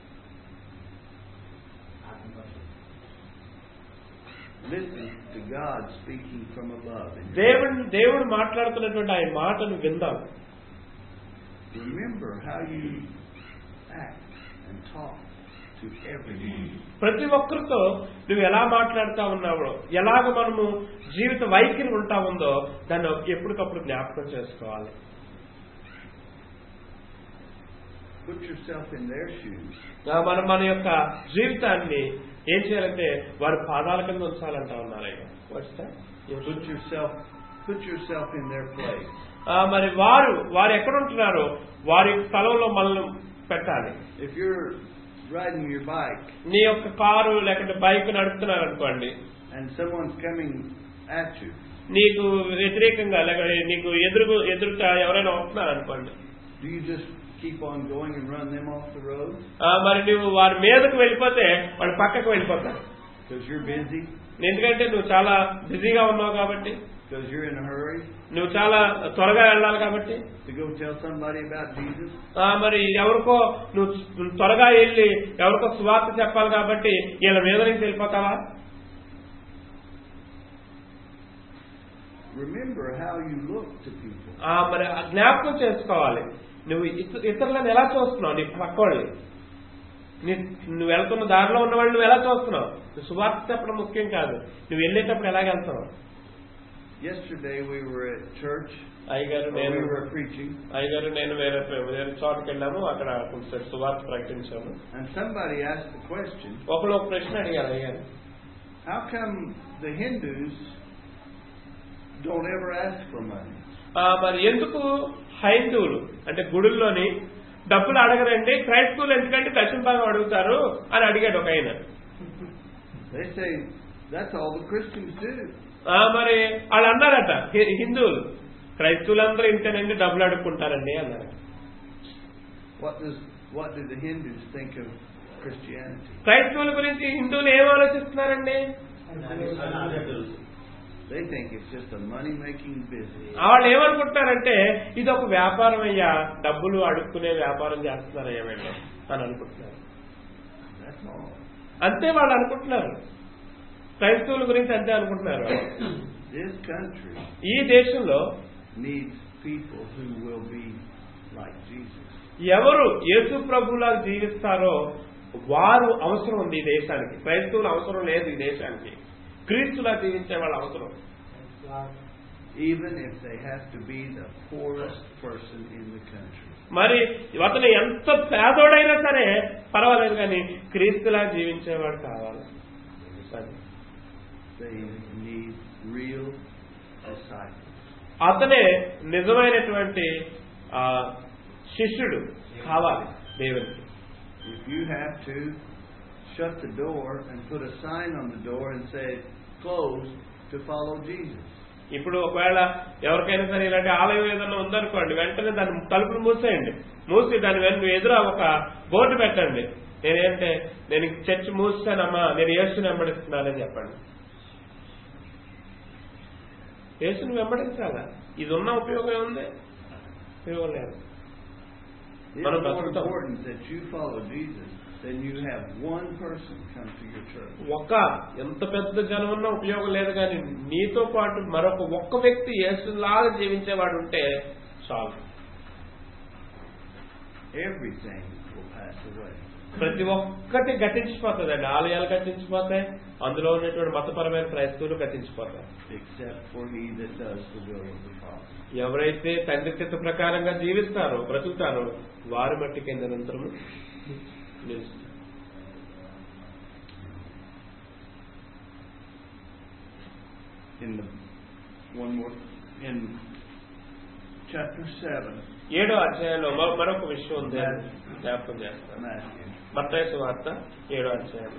Listen to God speaking from above. And దేవుడు దేవుడు మాట్లాడుతున్నటువంటి ఆయన మాటను విందాం remember how you act and talk to everyone. ప్రతి ఒక్కరితో నువ్వు ఎలా మాట్లాడుతా ఉన్నావో ఎలాగ మనము జీవిత వైఖరి ఉంటా ఉందో దాన్ని ఎప్పటికప్పుడు జ్ఞాపకం చేసుకోవాలి Put yourself in their shoes. ఆ మనం మన యొక్క జీవితాన్ని ఏం చేయాలంటే వారి పాదాల కింద ఉంచాలంటా ఉన్నారు ఆయన What's that? Put yourself put yourself in their place. ఆ, మరి వారు వారు ఎక్కడ ఉంటున్నారో వారి స్థలంలో మనల్ని పెట్టాలి If you're riding your bike నీ యొక్క కారు లేకుంటే బైక్ నడుపుతున్నారు అనుకోండి and someone's coming at you, నీకు వ్యతిరేకంగా లేకపోతే నీకు ఎదురు ఎదురుట ఎవరైనా వస్తున్నారు అనుకోండి do you just keep on going and run them off the road ఆ, మరి నువ్వు వారి మీదకు వెళ్ళిపోతే వాడు పక్కకు వెళ్ళిపోతారు because you're busy, ఎందుకంటే నువ్వు చాలా బిజీగా ఉన్నావు కాబట్టి because you're in a hurry నువ్వు చాలా త్వరగా వెళ్ళాలి కాబట్టి to go tell somebody about Jesus? ఆ, మరి ఎవరికో నువ్వు నువ్వు త్వరగా వెళ్ళి ఎవరికో సువార్త చెప్పాలి కాబట్టి వీళ్ళ మీద నుంచి వెళ్ళిపోతావా Remember how you look to people. ఆ, మరి ఆ జ్ఞాపకం చేసుకోవాలి నువ్వు ఇత- ఇతరులను ఎలా చూస్తున్నావు నీ పక్కోళ్ళని నీ నువ్వు వెళ్తున్న దారిలో ఉన్న వాళ్ళు నువ్వు ఎలా చూస్తున్నావు నువ్వు సువార్త చెప్పడం ముఖ్యం కాదు నువ్వు వెళ్ళేటప్పుడు ఎలాగ వెళ్తావు Yesterday we were at church, అయ్యగారు or నేను we were preaching, అయ్యగారు నేను వేరే వేరే చోటకి వెళ్ళాము అక్కడ కొంచెం సువార్త ప్రకటించాము and somebody asked the question, ఒకళ్ళు ఒక ప్రశ్న అడిగారు అయ్యారు how come the Hindus don't ever ask for money? ఆ, మరి ఎందుకు హైందువులు అంటే గుడుల్లోని డబ్బులు అడగరండి క్రైస్తవులు ఎందుకంటే దక్షిణ భాగం అడుగుతారు అని అడిగాడు ఒక ఆయన They say, that's all the Christians do. ఆ, మరి వాళ్ళు అన్నారట హి- హిందువులు క్రైస్తవులందరూ ఇంతేనండి డబ్బులు అడుక్కుంటారండి అన్నారు What does what do the Hindus think of Christianity? క్రైస్తవుల గురించి హిందువులు ఏం ఆలోచిస్తున్నారండి అదే తెలుసు They think it's just a money making business. వాళ్ళు ఏమనుకుంటున్నారంటే ఇది ఒక వ్యాపారం అయ్యా డబ్బులు అడుక్కునే వ్యాపారం చేస్తున్నారయ్యా వీళ్ళు అని అనుకుంటున్నారు That's all. అంతే వాళ్ళు అనుకుంటున్నారు క్రైస్తవుల గురించి అంతే అనుకుంటున్నారు వాళ్ళు. This country ఈ దేశంలో needs people who will be like Jesus. ఎవరు యేసు ప్రభులా జీవిస్తారో వారు అవసరం ఉంది ఈ దేశానికి క్రైస్తవులు అవసరం లేదు ఈ దేశానికి క్రీస్తులా జీవించే వాళ్ళ అవసరం Even if they have to be the poorest person in the country. మరి అతను ఎంత పేదోడైనా సరే పర్వాలేదు కానీ క్రీస్తులా జీవించేవాడు కావాలి అది. They need real disciples. అతనే నిజమైనటువంటి ఆ, శిష్యుడు కావాలి దేవునికి If you have to shut the door and put a sign on the door and say closed to follow Jesus. ఇప్పుడు ఒకవేళ ఎవరికైనా సరే ఇలాంటి ఆలయం ఏదైనా ఉందనుకోండి వెంటనే దాని తలుపులు మూసేయండి మూసి దాని వెనుక ఎదుర ఒక బోర్డు పెట్టండి నేనేంటే నేను ఈ చర్చ్ మూసానమ్మా నేను యేసుని వెంబడిస్తున్నానని చెప్పండి యేసుని వెంబడించాలా ఇది ఉన్న ఉపయోగం ఉంది ఉపయోగం లేదు It's What more about the- important that you follow Jesus than you have one person come to your church. ఒక ఎంత పెద్ద జనం ఉన్నా ఉపయోగం లేదు కానీ నీతో పాటు మరొక ఒక్క వ్యక్తి యేసులాగా జీవించేవాడు ఉంటే చాలు Everything will pass away. ప్రతి ఒక్కటి గతించిపోతుందండి ఆలయాలు గతించిపోతాయి అందులో ఉన్నటువంటి మతపరమైన క్రైస్తవులు గతించిపోతాయి Except for he that does the will of the Father. ఎవరైతే తండ్రి చిత్త ప్రకారంగా జీవిస్తారో బ్రతుకుతారో వారి మట్టికి నిరంతరము నిలుస్తారు In the one more in chapter seven, ఏడో అధ్యాయంలో మరో- మరొక విషయం ఉంది జ్ఞాపకం చేస్తాను Matthew. మత్తయి వార్త ఏడో అధ్యాయం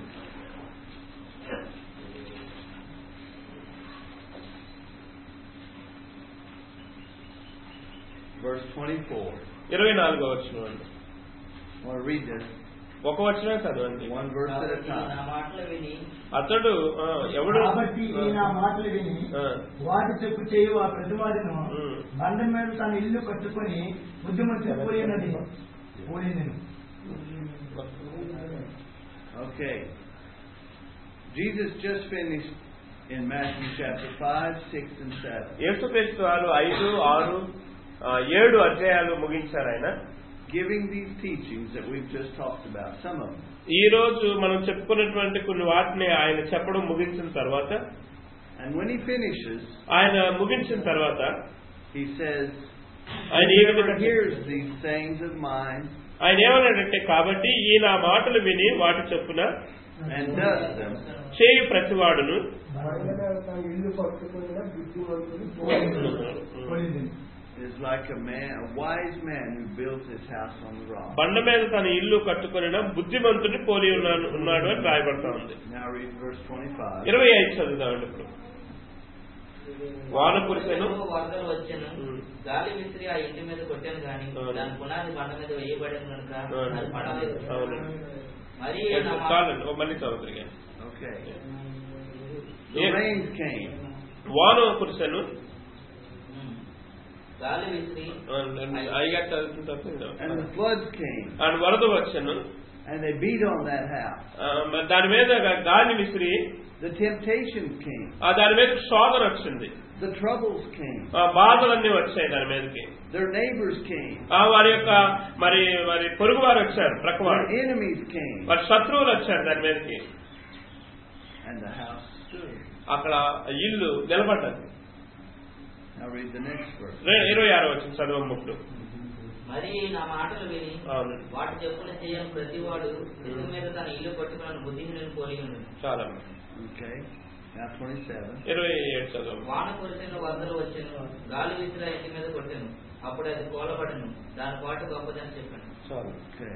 verse twenty-four. ఇరవై నాలుగో వచ్చిన అండి I want to read this ఒక వచ్చిన చదవండి one verse at a కాబట్టి నా time. మాటలు విని అతడు ఆ, ఎవడు కాబట్టి ఈ నా మాటలు విని ఆ, వాటి చెప్పు చేయు ఆ ప్రతివాదిను ఉమ్. బండం మీద తన ఇల్లు కట్టుకొని బుద్ధిమంతుడు పోయినది పోయింది Okay. Jesus just finished in Matthew chapter five, six, and seven. యేసుక్రీస్తు వారు ఐదు ఆరు ఆ, ఏడు అధ్యాయాలు ముగించారు ఆయన Giving these teachings that we've just talked about, some of them. ఈ రోజు మనం చెప్పుకున్నటువంటి కొన్ని వాటిని ఆయన చెప్పడం ముగించిన తర్వాత And when he finishes, ఆయన ముగించిన తర్వాత he says, ఆయన ఈ Whoever విధంగా hears these sayings of mine ఆయన ఏమన్నాడంటే కాబట్టి ఈ నా మాటలు విని వాటి చెప్పున and does them, చేయు ప్రతివాడును ఇల్లు పట్టుకుని బుద్ధిమంతుడు పోయింది is like a man, a wise man who built his house on the rock. బండ మీద తన ఇల్లు కట్టుకొనిన బుద్ధిమంతుని పోలి ఉన్నాను ఉన్నాడు అని రాయబడతా ఉంది Now read verse 25. ఇరవై ఐదు చదువుతామండి ఇప్పుడు వాన కురిసెను వరదలు వచ్చాను ఉమ్. గాలి విసిరి ఆ ఇంటి మీద కొట్టాను గాని అవును. దాని పునాది బండ మీద వేయబడింది కనుక అవును. అది పడలేదు అవును. మరి నా మాట- చాలండి ఓ మళ్ళీ చదువుతుంది Okay. The Yeah. rains came, వాన కురిసెను ఉమ్. గాలి విసిరి అయ్యగా చదువుతున్న తర్వాత ఇంకా. and the floods came, and వరద వచ్చాను and they beat on that house. ఆ, మరి దాని మీద గాలి విసిరి The temptations came, ఆ దాని మీద శోధన వచ్చింది the troubles came, ఆ బాధలన్నీ వచ్చాయి దాని మీదకి their neighbors came, ఆ వారి యొక్క మరి మరి పొరుగు వారు వచ్చారు ప్రక్క వారు their enemies came, వారి శత్రువులు వచ్చారు దాని మీదకి and the house stood. అక్కడ ఇల్లు నిలబడ్డది Now read the next verse. రె- ఇరవై ఆరు వచ్చింది చదువు ముప్పుడు మరి నా మాటలు విని అవును వాటి చెప్పున చేయని ప్రతివాడు ఇల్లు మీద తన ఇల్లు పట్టుకున్న బుద్ధిహీనుని పోలి ఉంది చాలా Okay. Now 27. ఇరవై ఏడు చదువు వాన కురిసిన వరదలు వచ్చాను గాలి విసిరి ఆ ఇంటి మీద కొట్టాను అప్పుడు అది కూలబడను దాని పాటు గొప్పదని చెప్పాను చాలు Okay.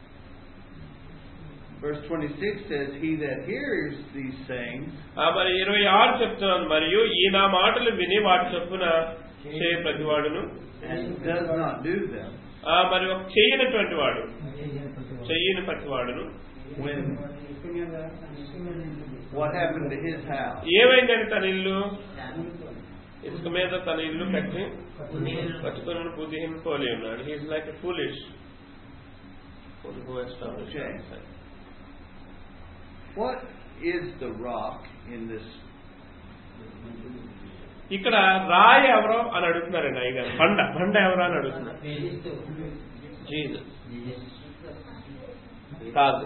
Verse 26 says, He that hears these sayings ఆ మరి ఇరవై ఆరు చెప్తున్నాను మరియు ఈ నా మాటలు విని వాటి చొప్పున చే ప్రతివాడును and does not do them, ఆ మరి ఒక చేయనటువంటి వాడు చెయ్యని ప్రతివాడును when what happened to his house? ఏమైందని తన ఇల్లు ఇసుక మీద తన ఇల్లు కట్టి కట్టుకుని బుద్ధిహీన పోలి ఉన్నాడు he's like a foolish Okay. What is the rock in this? ఇక్కడ రాయి ఎవరో అని అడుగుతున్నారండి అయ్యగారు బండ బండ ఎవరో అని అడుగుతున్నారు జీసస్ కాదు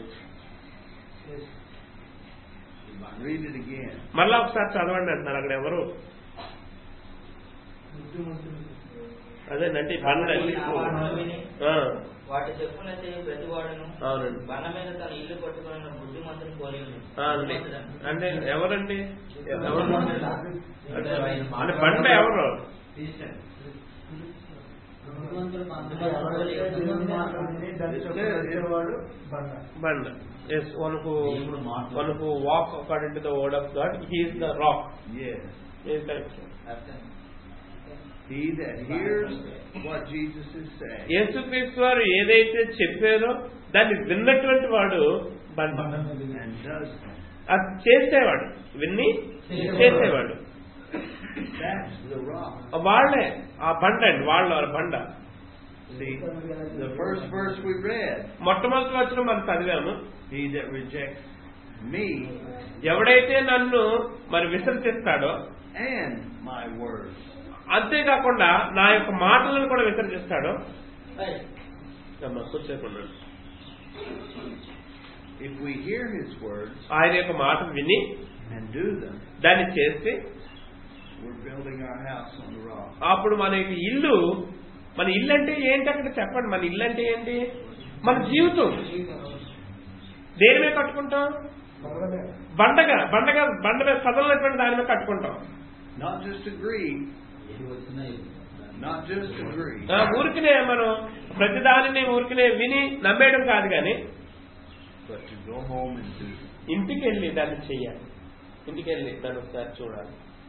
Read it again. మళ్ళా ఒకసారి చదవండి అంటున్నారు అక్కడ ఎవరు అదేనంటే ఈ బండ ఈ నా మాటలు విని ఆ, వాటి చెప్పున చేయ ప్రతివాడును అవునండి బండ మీద తన ఇల్లు పట్టుకున్న బుద్ధిమంతుని పోలి ఉంది ఆ, అండి. అంటే ఎవరండి ఎవరు అంటే అంటే అంటే బండ ఎవరు వాడు బండ బండ is one who one who walk according to the word of God he is the rock Yes. Is correct He that hears what Jesus is saying యేసుక్రీస్తు వారు ఏదైతే చెప్పారో దాన్ని విన్నటువంటి వాడు బండ and does them. అది చేసేవాడు విన్ని చేసేవాడు That's the rock. వాళ్ళే ఆ బండ అండి వాళ్ళు ఆ బండ See, the first verse we read, మొట్టమొదటి వచ్చిన మనం చదివాము he that rejects me ఎవడైతే నన్ను మరి విసర్జిస్తాడో and my words. అంతేకాకుండా నా యొక్క మాటలను కూడా విసర్జిస్తాడో అమ్మా, కూర్చోకుండా If we hear His words ఆయన యొక్క మాట విని and do them, దాన్ని చేస్తే we're building our house on the rock. అప్పుడు మన యొక్క ఇల్లు మన ఇల్లు అంటే ఏంటి అక్కడ చెప్పండి మన ఇల్లు అంటే ఏంటి మన జీవితం దేని మీద కట్టుకుంటాం బండగా బండగా బండ మీద కదలనటువంటి దాని మీద కట్టుకుంటాం Not just agree, ఏది వచ్చినా not just agree, ఆ, ఊరికినే మనం ప్రతి దానిని ఊరికినే విని నమ్మేయడం కాదు కానీ but to go home and do. ఇంటికి వెళ్ళి దాన్ని చెయ్యాలి ఇంటికి వెళ్ళి దాన్ని ఒకసారి చూడాలి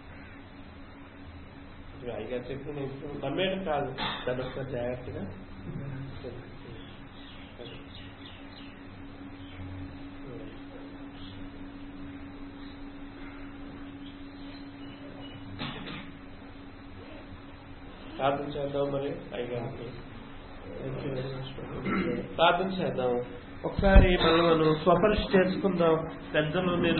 ఇప్పుడు అయ్యగారు చెప్పిన నేను నమ్మేయడం కాదు దాన్ని ఒకసారి జాగ్రత్తగా ప్రార్థన చేద్దాం మరి అయ్యగారికి ప్రార్థన చేద్దాం ఒకసారి మనం మనం స్వపరిశ చేసుకుందాం పెద్దలు మీరు